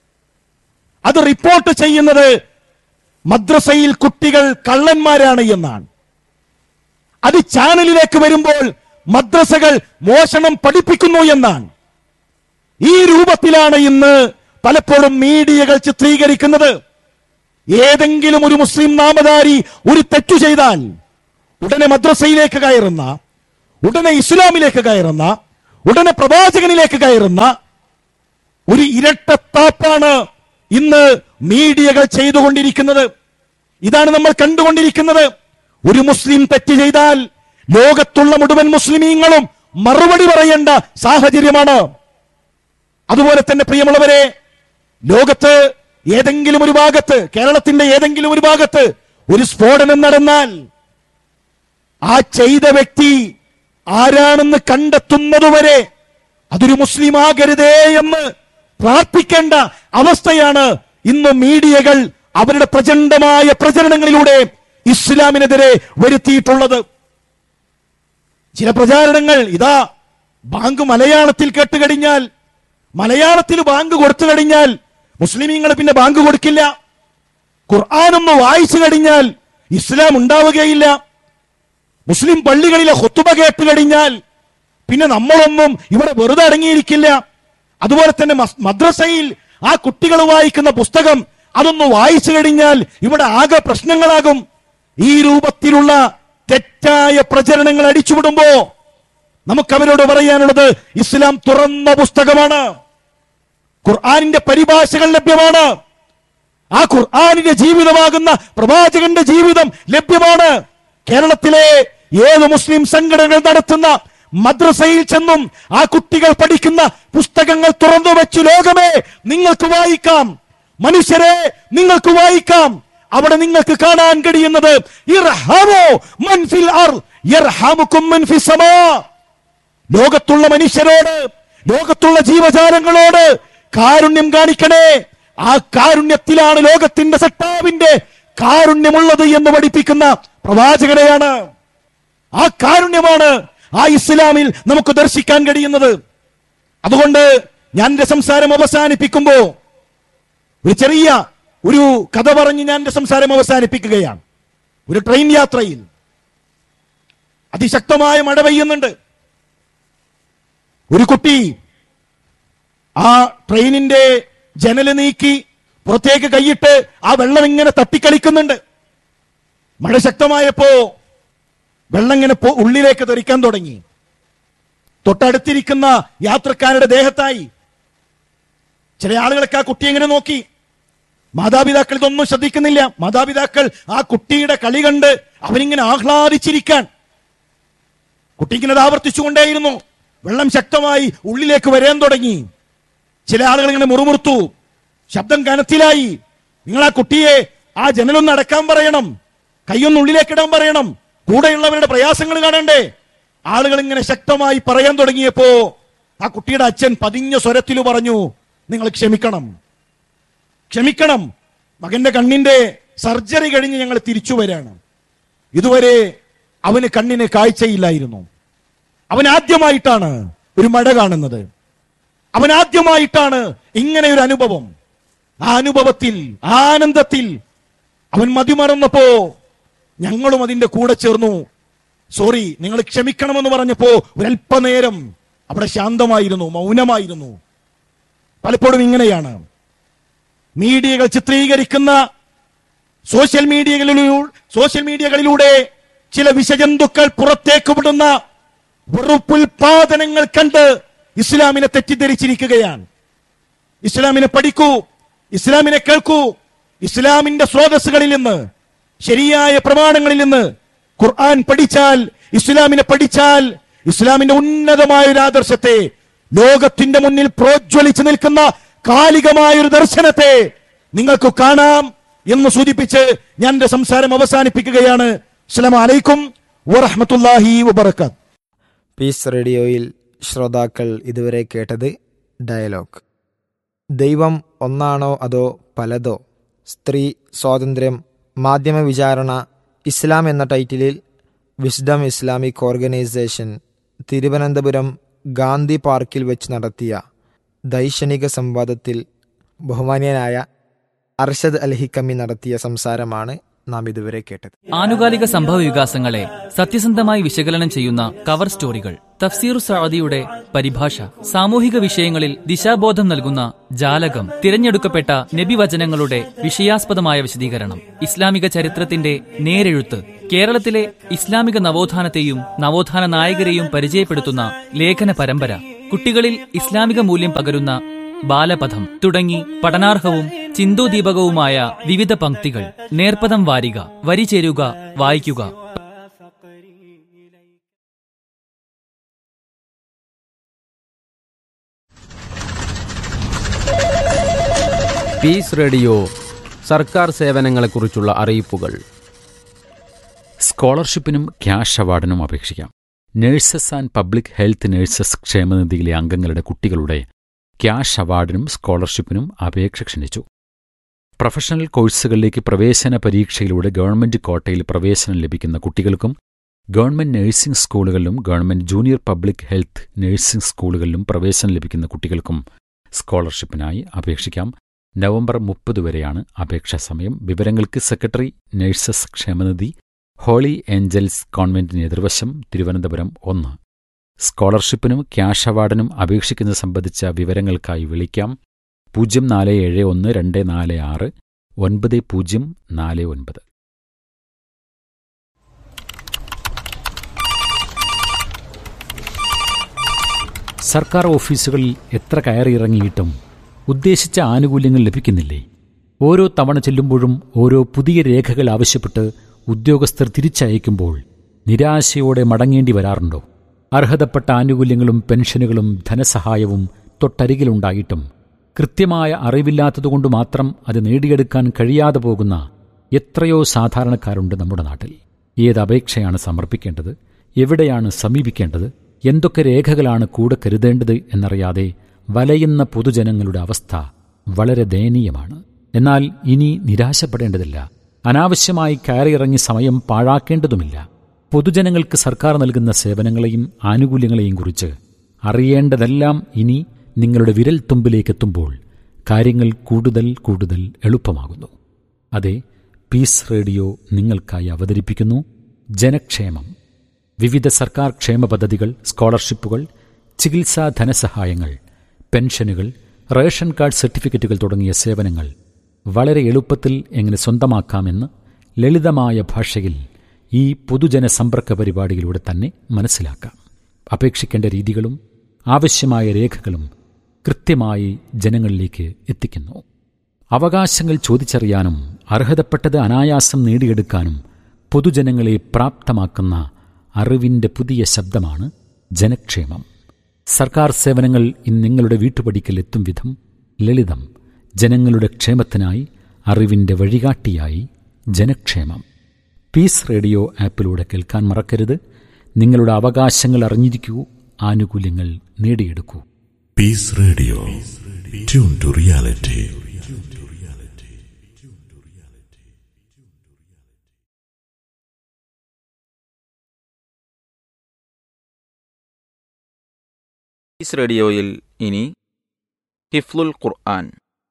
അത് റിപ്പോർട്ട് ചെയ്യുന്നത് മദ്രസയിൽ കുട്ടികൾ കള്ളന്മാരാണ് എന്നാണ് അത് ചാനലിലേക്ക് വരുമ്പോൾ മദ്രസകൾ മോഷണം പഠിപ്പിക്കുന്നു എന്നാണ് ഈ രൂപത്തിലാണ് ഇന്ന് പലപ്പോഴും മീഡിയകൾ ചിത്രീകരിക്കുന്നത് ഏതെങ്കിലും ഒരു മുസ്ലിം നാമധാരി ഒരു തെറ്റു ചെയ്താൽ ഉടനെ മദ്രസയിലേക്ക് കയറുന്ന ഉടനെ ഇസ്ലാമിലേക്ക് കയറുന്ന ഉടനെ പ്രവാചകനിലേക്ക് കയറുന്ന ഒരു ഇരട്ടത്താപ്പാണ് ഇന്ന് മീഡിയകൾ ചെയ്തുകൊണ്ടിരിക്കുന്നത് ഇതാണ് നമ്മൾ കണ്ടുകൊണ്ടിരിക്കുന്നത് ഒരു മുസ്ലിം തെറ്റ് ചെയ്താൽ ലോകത്തുള്ള മുഴുവൻ മുസ്ലിമീങ്ങളും മറുപടി പറയേണ്ട സാഹചര്യമാണ് അതുപോലെ തന്നെ പ്രിയമുള്ളവരെ ലോകത്ത് ഏതെങ്കിലും ഒരു ഭാഗത്ത് കേരളത്തിന്റെ ഏതെങ്കിലും ഒരു ഭാഗത്ത് ഒരു സ്ഫോടനം നടന്നാൽ ആ ചെയ്ത വ്യക്തി ആരാണെന്ന് കണ്ടെത്തുന്നതുവരെ അതൊരു മുസ്ലിം ആകരുതേ എന്ന് പ്രാർത്ഥിക്കേണ്ട അവസ്ഥയാണ് ഇന്ന് മീഡിയകൾ അവരുടെ പ്രചണ്ഡമായ പ്രചരണങ്ങളിലൂടെ ഇസ്ലാമിനെതിരെ വരുത്തിയിട്ടുള്ളത് ചില പ്രചാരണങ്ങൾ ഇതാ ബാങ്ക് മലയാളത്തിൽ കേട്ട് കഴിഞ്ഞാൽ മലയാളത്തിൽ ബാങ്ക് കൊടുത്തു കഴിഞ്ഞാൽ മുസ്ലിമീങ്ങൾ പിന്നെ ബാങ്ക് കൊടുക്കില്ല ഖുർആാനൊന്ന് വായിച്ചു കഴിഞ്ഞാൽ ഇസ്ലാം ഉണ്ടാവുകയില്ല മുസ്ലിം പള്ളികളിലെ ഹൊത്തുബ കേട്ട് കഴിഞ്ഞാൽ പിന്നെ നമ്മളൊന്നും ഇവിടെ വെറുതെ അടങ്ങിയിരിക്കില്ല അതുപോലെ തന്നെ മസ്- മദ്രസയിൽ ആ കുട്ടികൾ വായിക്കുന്ന പുസ്തകം അതൊന്ന് വായിച്ചു കഴിഞ്ഞാൽ ഇവിടെ ആകെ പ്രശ്നങ്ങളാകും ഈ രൂപത്തിലുള്ള തെറ്റായ പ്രചരണങ്ങൾ അടിച്ചുവിടുമ്പോ നമുക്ക് അവരോട് പറയാനുള്ളത് ഇസ്ലാം തുറന്ന പുസ്തകമാണ് ഖുർആാനിന്റെ പരിഭാഷകൾ ലഭ്യമാണ് ആ ഖുർആാനിന്റെ ജീവിതമാകുന്ന പ്രവാചകന്റെ ജീവിതം ലഭ്യമാണ് കേരളത്തിലെ ഏത് മുസ്ലിം സംഘടനകൾ നടത്തുന്ന മദ്രസയിൽ ചെന്നും ആ കുട്ടികൾ പഠിക്കുന്ന പുസ്തകങ്ങൾ തുറന്നു വെച്ചു ലോകമേ നിങ്ങൾക്ക് വായിക്കാം മനുഷ്യരെ നിങ്ങൾക്ക് വായിക്കാം അവിടെ നിങ്ങൾക്ക് കാണാൻ കഴിയുന്നത് ഇർഹമോ മൻ ഫിൽ അർള് യർഹമുക്കും മൻ ഫിസ് സമാ ലോകത്തുള്ള മനുഷ്യരോട് ലോകത്തുള്ള ജീവജാലങ്ങളോട് കാരുണ്യം കാണിക്കണേ ആ കാരുണ്യത്തിലാണ് ലോകത്തിന്റെ സട്ടാവിന്റെ കാരുണ്യമുള്ളത് എന്ന് പഠിപ്പിക്കുന്ന പ്രവാചകനെയാണ് ആ കാരുണ്യമാണ് ആ ഇസ്ലാമിൽ നമുക്ക് ദർശിക്കാൻ കഴിയുന്നത് അതുകൊണ്ട് ഞാൻ എന്റെ സംസാരം അവസാനിപ്പിക്കുമ്പോ ഒരു ചെറിയ ഒരു കഥ പറഞ്ഞ് ഞാൻ എന്റെ സംസാരം അവസാനിപ്പിക്കുകയാണ് ഒരു ട്രെയിൻ യാത്രയിൽ അതിശക്തമായ മഴ പെയ്യുന്നുണ്ട് ഒരു കുട്ടി ആ ട്രെയിനിന്റെ ജനല് നീക്കി പുറത്തേക്ക് കൈയിട്ട് ആ വെള്ളം ഇങ്ങനെ തട്ടിക്കളിക്കുന്നുണ്ട് മഴ ശക്തമായപ്പോ വെള്ളം ഇങ്ങനെ പോ- ഉള്ളിലേക്ക് തെറിക്കാൻ തുടങ്ങി തൊട്ടടുത്തിരിക്കുന്ന യാത്രക്കാരുടെ ദേഹത്തായി ചില ആളുകളൊക്കെ ആ കുട്ടി ഇങ്ങനെ നോക്കി മാതാപിതാക്കൾ ഇതൊന്നും ശ്രദ്ധിക്കുന്നില്ല മാതാപിതാക്കൾ ആ കുട്ടിയുടെ കളി കണ്ട് അവനിങ്ങനെ ആഹ്ലാദിച്ചിരിക്കാൻ കുട്ടി ഇങ്ങനെ അത് ആവർത്തിച്ചുകൊണ്ടേയിരുന്നു വെള്ളം ശക്തമായി ഉള്ളിലേക്ക് വരാൻ തുടങ്ങി ചില ആളുകൾ ഇങ്ങനെ മുറുമുറുത്തു ശബ്ദം കനത്തിലായി നിങ്ങൾ ആ കുട്ടിയെ ആ ജനലൊന്ന് അടക്കാൻ പറയണം കൈയൊന്ന് ഉള്ളിലേക്കിടാൻ പറയണം കൂടെയുള്ളവരുടെ പ്രയാസങ്ങൾ കാണണ്ടേ ആളുകൾ ഇങ്ങനെ ശക്തമായി പറയാൻ തുടങ്ങിയപ്പോ ആ കുട്ടിയുടെ അച്ഛൻ പതിഞ്ഞ സ്വരത്തിൽ പറഞ്ഞു നിങ്ങൾ ക്ഷമിക്കണം ക്ഷമിക്കണം മകന്റെ കണ്ണിന്റെ സർജറി കഴിഞ്ഞ് ഞങ്ങൾ തിരിച്ചു വരാണ് ഇതുവരെ അവന് കണ്ണിന് കാഴ്ചയില്ലായിരുന്നു അവൻ ആദ്യമായിട്ടാണ് ഒരു മഴ കാണുന്നത് അവൻ ആദ്യമായിട്ടാണ് ഇങ്ങനെ ഒരു അനുഭവം ആ അനുഭവത്തിൽ ആ ആനന്ദത്തിൽ അവൻ മതിമറന്നപ്പോ ഞങ്ങളും അതിന്റെ കൂടെ ചേർന്നു സോറി നിങ്ങൾ ക്ഷമിക്കണമെന്ന് പറഞ്ഞപ്പോ ഒരല്പനേരം അവിടെ ശാന്തമായിരുന്നു മൗനമായിരുന്നു പലപ്പോഴും ഇങ്ങനെയാണ് മീഡിയകൾ ചിത്രീകരിക്കുന്ന സോഷ്യൽ മീഡിയകളിലൂടെ സോഷ്യൽ മീഡിയകളിലൂടെ ചില വിഷജന്തുക്കൾ പുറത്തേക്ക് വിടുന്ന വെറുപ്പുൽപാദനങ്ങൾ കണ്ട് ഇസ്ലാമിനെ തെറ്റിദ്ധരിച്ചിരിക്കുകയാണ് ഇസ്ലാമിനെ പഠിക്കൂ ഇസ്ലാമിനെ കേൾക്കൂ ഇസ്ലാമിന്റെ സ്രോതസ്സുകളിൽ നിന്ന് ശരിയായ പ്രമാണങ്ങളിൽ നിന്ന് ഖുർആൻ പഠിച്ചാൽ ഇസ്ലാമിനെ പഠിച്ചാൽ ഇസ്ലാമിന്റെ ഉന്നതമായ ഒരു ആദർശത്തെ ലോകത്തിന്റെ മുന്നിൽ പ്രോജ്വലിച്ചു നിൽക്കുന്ന കാലികമായ ഒരു ദർശനത്തെ നിങ്ങൾക്ക് കാണാം എന്ന് സൂചിപ്പിച്ച് ഞാൻ എന്റെ സംസാരം അവസാനിപ്പിക്കുകയാണ് അസ്സലാമു അലൈക്കും വറഹ്മത്തുള്ളാഹി വബറകാത്ത് പീസ് റേഡിയോയിൽ ശ്രോതാക്കൾ ഇതുവരെ കേട്ടത് ഡയലോഗ് ദൈവം ഒന്നാണോ അതോ പലതോ സ്ത്രീ സ്വാതന്ത്ര്യം മാധ്യമ വിചാരണ ഇസ്ലാം എന്ന ടൈറ്റിലിൽ wisdom Islamic organisation Thiruvananthapuram Gandhi പാർക്കിൽ വെച്ച് നടത്തിയ ദൈക്ഷണിക സംവാദത്തിൽ ബഹുമാന്യനായ അർഷദ് അൽഹിക്കമ്മി നടത്തിയ സംസാരമാണ് നാം ഇതുവരെ കേട്ടത് ആനുകാലിക സംഭവ വികാസങ്ങളെ സത്യസന്ധമായി വിശകലനം ചെയ്യുന്ന കവർ സ്റ്റോറികൾ തഫ്സീർ സഅദിയുടെ പരിഭാഷ സാമൂഹിക വിഷയങ്ങളിൽ ദിശാബോധം നൽകുന്ന ജാലകം തിരഞ്ഞെടുക്കപ്പെട്ട നബിവചനങ്ങളുടെ വിഷയാസ്പദമായ വിശദീകരണം ഇസ്ലാമിക ചരിത്രത്തിന്റെ നേരെഴുത്ത് കേരളത്തിലെ ഇസ്ലാമിക നവോത്ഥാനത്തെയും നവോത്ഥാന നായകരെയും പരിചയപ്പെടുത്തുന്ന ലേഖന പരമ്പര കുട്ടികളിൽ ഇസ്ലാമിക മൂല്യം പകരുന്ന ബാലപഥം തുടങ്ങി പഠനാർഹവും ചിന്തോദീപകവുമായ വിവിധ പംക്തികൾ നേർപ്പദം വാരിക വരി ചേരുക വായിക്കുക പീസ് റേഡിയോ സർക്കാർ സേവനങ്ങളെക്കുറിച്ചുള്ള അറിയിപ്പുകൾ സ്കോളർഷിപ്പിനും ക്യാഷ് അവാർഡിനും അപേക്ഷിക്കാം nurses and public health nurses ക്ഷേമനിധിയിലെ അംഗങ്ങളുടെ കുട്ടികളുടെ ക്യാഷ് അവാർഡിനും സ്കോളർഷിപ്പിനും അപേക്ഷ ക്ഷണിച്ചു പ്രൊഫഷണൽ കോഴ്സുകളിലേക്ക് പ്രവേശന പരീക്ഷയിലൂടെ ഗവൺമെന്റ് കോട്ടയിൽ പ്രവേശനം ലഭിക്കുന്ന കുട്ടികൾക്കും ഗവൺമെന്റ് നഴ്സിംഗ് സ്കൂളുകളിലും government junior public health nursing സ്കൂളുകളിലും പ്രവേശനം ലഭിക്കുന്ന കുട്ടികൾക്കും സ്കോളർഷിപ്പിനായി അപേക്ഷിക്കാം നവംബർ മുപ്പത് വരെയാണ് അപേക്ഷാ സമയം വിവരങ്ങൾക്ക് സെക്രട്ടറി നഴ്സസ് ക്ഷേമനിധി ഹോളി ഏഞ്ചൽസ് കോൺവെന്റിന് എതിർവശം തിരുവനന്തപുരം ഒന്ന് സ്കോളർഷിപ്പിനും ക്യാഷ് അവാർഡിനും അപേക്ഷിക്കുന്നത് സംബന്ധിച്ച വിവരങ്ങൾക്കായി വിളിക്കാം പൂജ്യം നാല് ഏഴ് ഒന്ന് രണ്ട് നാല് ആറ് ഒൻപത് പൂജ്യം നാല് ഒൻപത് സർക്കാർ ഓഫീസുകളിൽ എത്ര കയറിയിറങ്ങിയിട്ടും ഉദ്ദേശിച്ച ആനുകൂല്യങ്ങൾ ലഭിക്കുന്നില്ലേ ഓരോ തവണ ചെല്ലുമ്പോഴും ഓരോ പുതിയ രേഖകൾ ആവശ്യപ്പെട്ട് ഉദ്യോഗസ്ഥർ തിരിച്ചയക്കുമ്പോൾ നിരാശയോടെ മടങ്ങേണ്ടി വരാറുണ്ടോ അർഹതപ്പെട്ട ആനുകൂല്യങ്ങളും പെൻഷനുകളും ധനസഹായവും തൊട്ടരികിലുണ്ടായിട്ടും കൃത്യമായ അറിവില്ലാത്തതുകൊണ്ട് മാത്രം അത് നേടിയെടുക്കാൻ കഴിയാതെ പോകുന്ന എത്രയോ സാധാരണക്കാരുണ്ട് നമ്മുടെ നാട്ടിൽ ഏത് അപേക്ഷയാണ് സമർപ്പിക്കേണ്ടത് എവിടെയാണ് സമീപിക്കേണ്ടത് എന്തൊക്കെ രേഖകളാണ് കൂടെ കരുതേണ്ടത് എന്നറിയാതെ വലയുന്ന പൊതുജനങ്ങളുടെ അവസ്ഥ വളരെ ദയനീയമാണ് എന്നാൽ ഇനി നിരാശപ്പെടേണ്ടതില്ല അനാവശ്യമായി കയറിയിറങ്ങി സമയം പാഴാക്കേണ്ടതുമില്ല പൊതുജനങ്ങൾക്ക് സർക്കാർ നൽകുന്ന സേവനങ്ങളെയും ആനുകൂല്യങ്ങളെയും കുറിച്ച് അറിയേണ്ടതെല്ലാം ഇനി നിങ്ങളുടെ വിരൽ തുമ്പിലേക്കെത്തുമ്പോൾ കാര്യങ്ങൾ കൂടുതൽ കൂടുതൽ എളുപ്പമാകുന്നു അതെ പീസ് റേഡിയോ നിങ്ങൾക്കായി അവതരിപ്പിക്കുന്നു ജനക്ഷേമം വിവിധ സർക്കാർ ക്ഷേമ പദ്ധതികൾ സ്കോളർഷിപ്പുകൾ ചികിത്സാ ധനസഹായങ്ങൾ പെൻഷനുകൾ റേഷൻ കാർഡ് സർട്ടിഫിക്കറ്റുകൾ തുടങ്ങിയ സേവനങ്ങൾ വളരെ എളുപ്പത്തിൽ എങ്ങനെ സ്വന്തമാക്കാമെന്ന് ലളിതമായ ഭാഷയിൽ ഈ പൊതുജന സമ്പർക്ക പരിപാടിയിലൂടെ തന്നെ മനസ്സിലാക്കാം അപേക്ഷിക്കേണ്ട രീതികളും ആവശ്യമായ രേഖകളും കൃത്യമായി ജനങ്ങളിലേക്ക് എത്തിക്കുന്നു അവകാശങ്ങൾ ചോദിച്ചറിയാനും അർഹതപ്പെട്ടത് അനായാസം നേടിയെടുക്കാനും പൊതുജനങ്ങളെ പ്രാപ്തമാക്കുന്ന അറിവിന്റെ പുതിയ ശബ്ദമാണ് ജനക്ഷേമം സർക്കാർ സേവനങ്ങൾ ഇന്ന് നിങ്ങളുടെ വീട്ടുപടിക്കൽ എത്തും വിധം ലളിതം ജനങ്ങളുടെ ക്ഷേമത്തിനായി അറിവിന്റെ വഴികാട്ടിയായി ജനക്ഷേമം പീസ് റേഡിയോ ആപ്പിലൂടെ കേൾക്കാൻ മറക്കരുത് നിങ്ങളുടെ അവകാശങ്ങൾ അറിഞ്ഞിരിക്കൂ ആനുകൂല്യങ്ങൾ നേടിയെടുക്കൂ Peace Radio. Tune to reality. Peace റേഡിയോയിൽ ഇനി ഹിഫ്ലുൽ ഖുർആൻ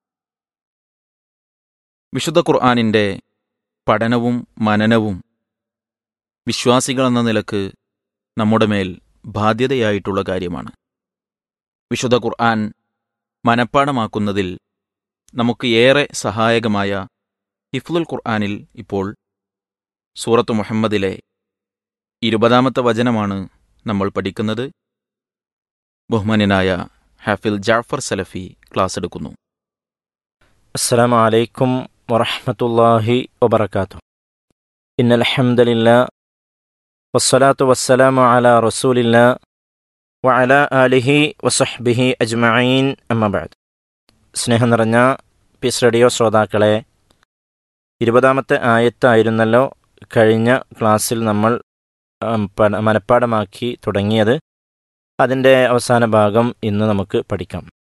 വിശുദ്ധ ഖുർആനിൻ്റെ പഠനവും മനനവും വിശ്വാസികളെന്ന നിലക്ക് നമ്മുടെ മേൽ ബാധ്യതയായിട്ടുള്ള കാര്യമാണ് വിശുദ്ധ ഖുർആൻ മനഃപ്പാടമാക്കുന്നതിൽ നമുക്ക് ഏറെ സഹായകമായ ഹിഫ്ലുൽ ഖുർആനിൽ ഇപ്പോൾ സൂറത്ത് മുഹമ്മദിലെ ഇരുപതാമത്തെ വചനമാണ് നമ്മൾ പഠിക്കുന്നത് ബഹുമാന്യനായ ഹാഫിൽ ജാഫർ സലഫി ക്ലാസ് എടുക്കുന്നു السلام عليكم ورحمة الله وبركاته إن الحمد لله والصلاة والسلام على رسول الله وعلى آله وصحبه أجمعين أما بعد സ്നേഹം നിറഞ്ഞ പീസ് റേഡിയോ ശ്രോതാക്കളെ ഇരുപതാമത്തെ ആയത്തായിരുന്നല്ലോ കഴിഞ്ഞ ക്ലാസ്സിൽ നമ്മൾ ഉം, പ- മനഃപ്പാടമാക്കി തുടങ്ങിയത് അതിൻ്റെ അവസാന ഭാഗം ഇന്ന് നമുക്ക് പഠിക്കാം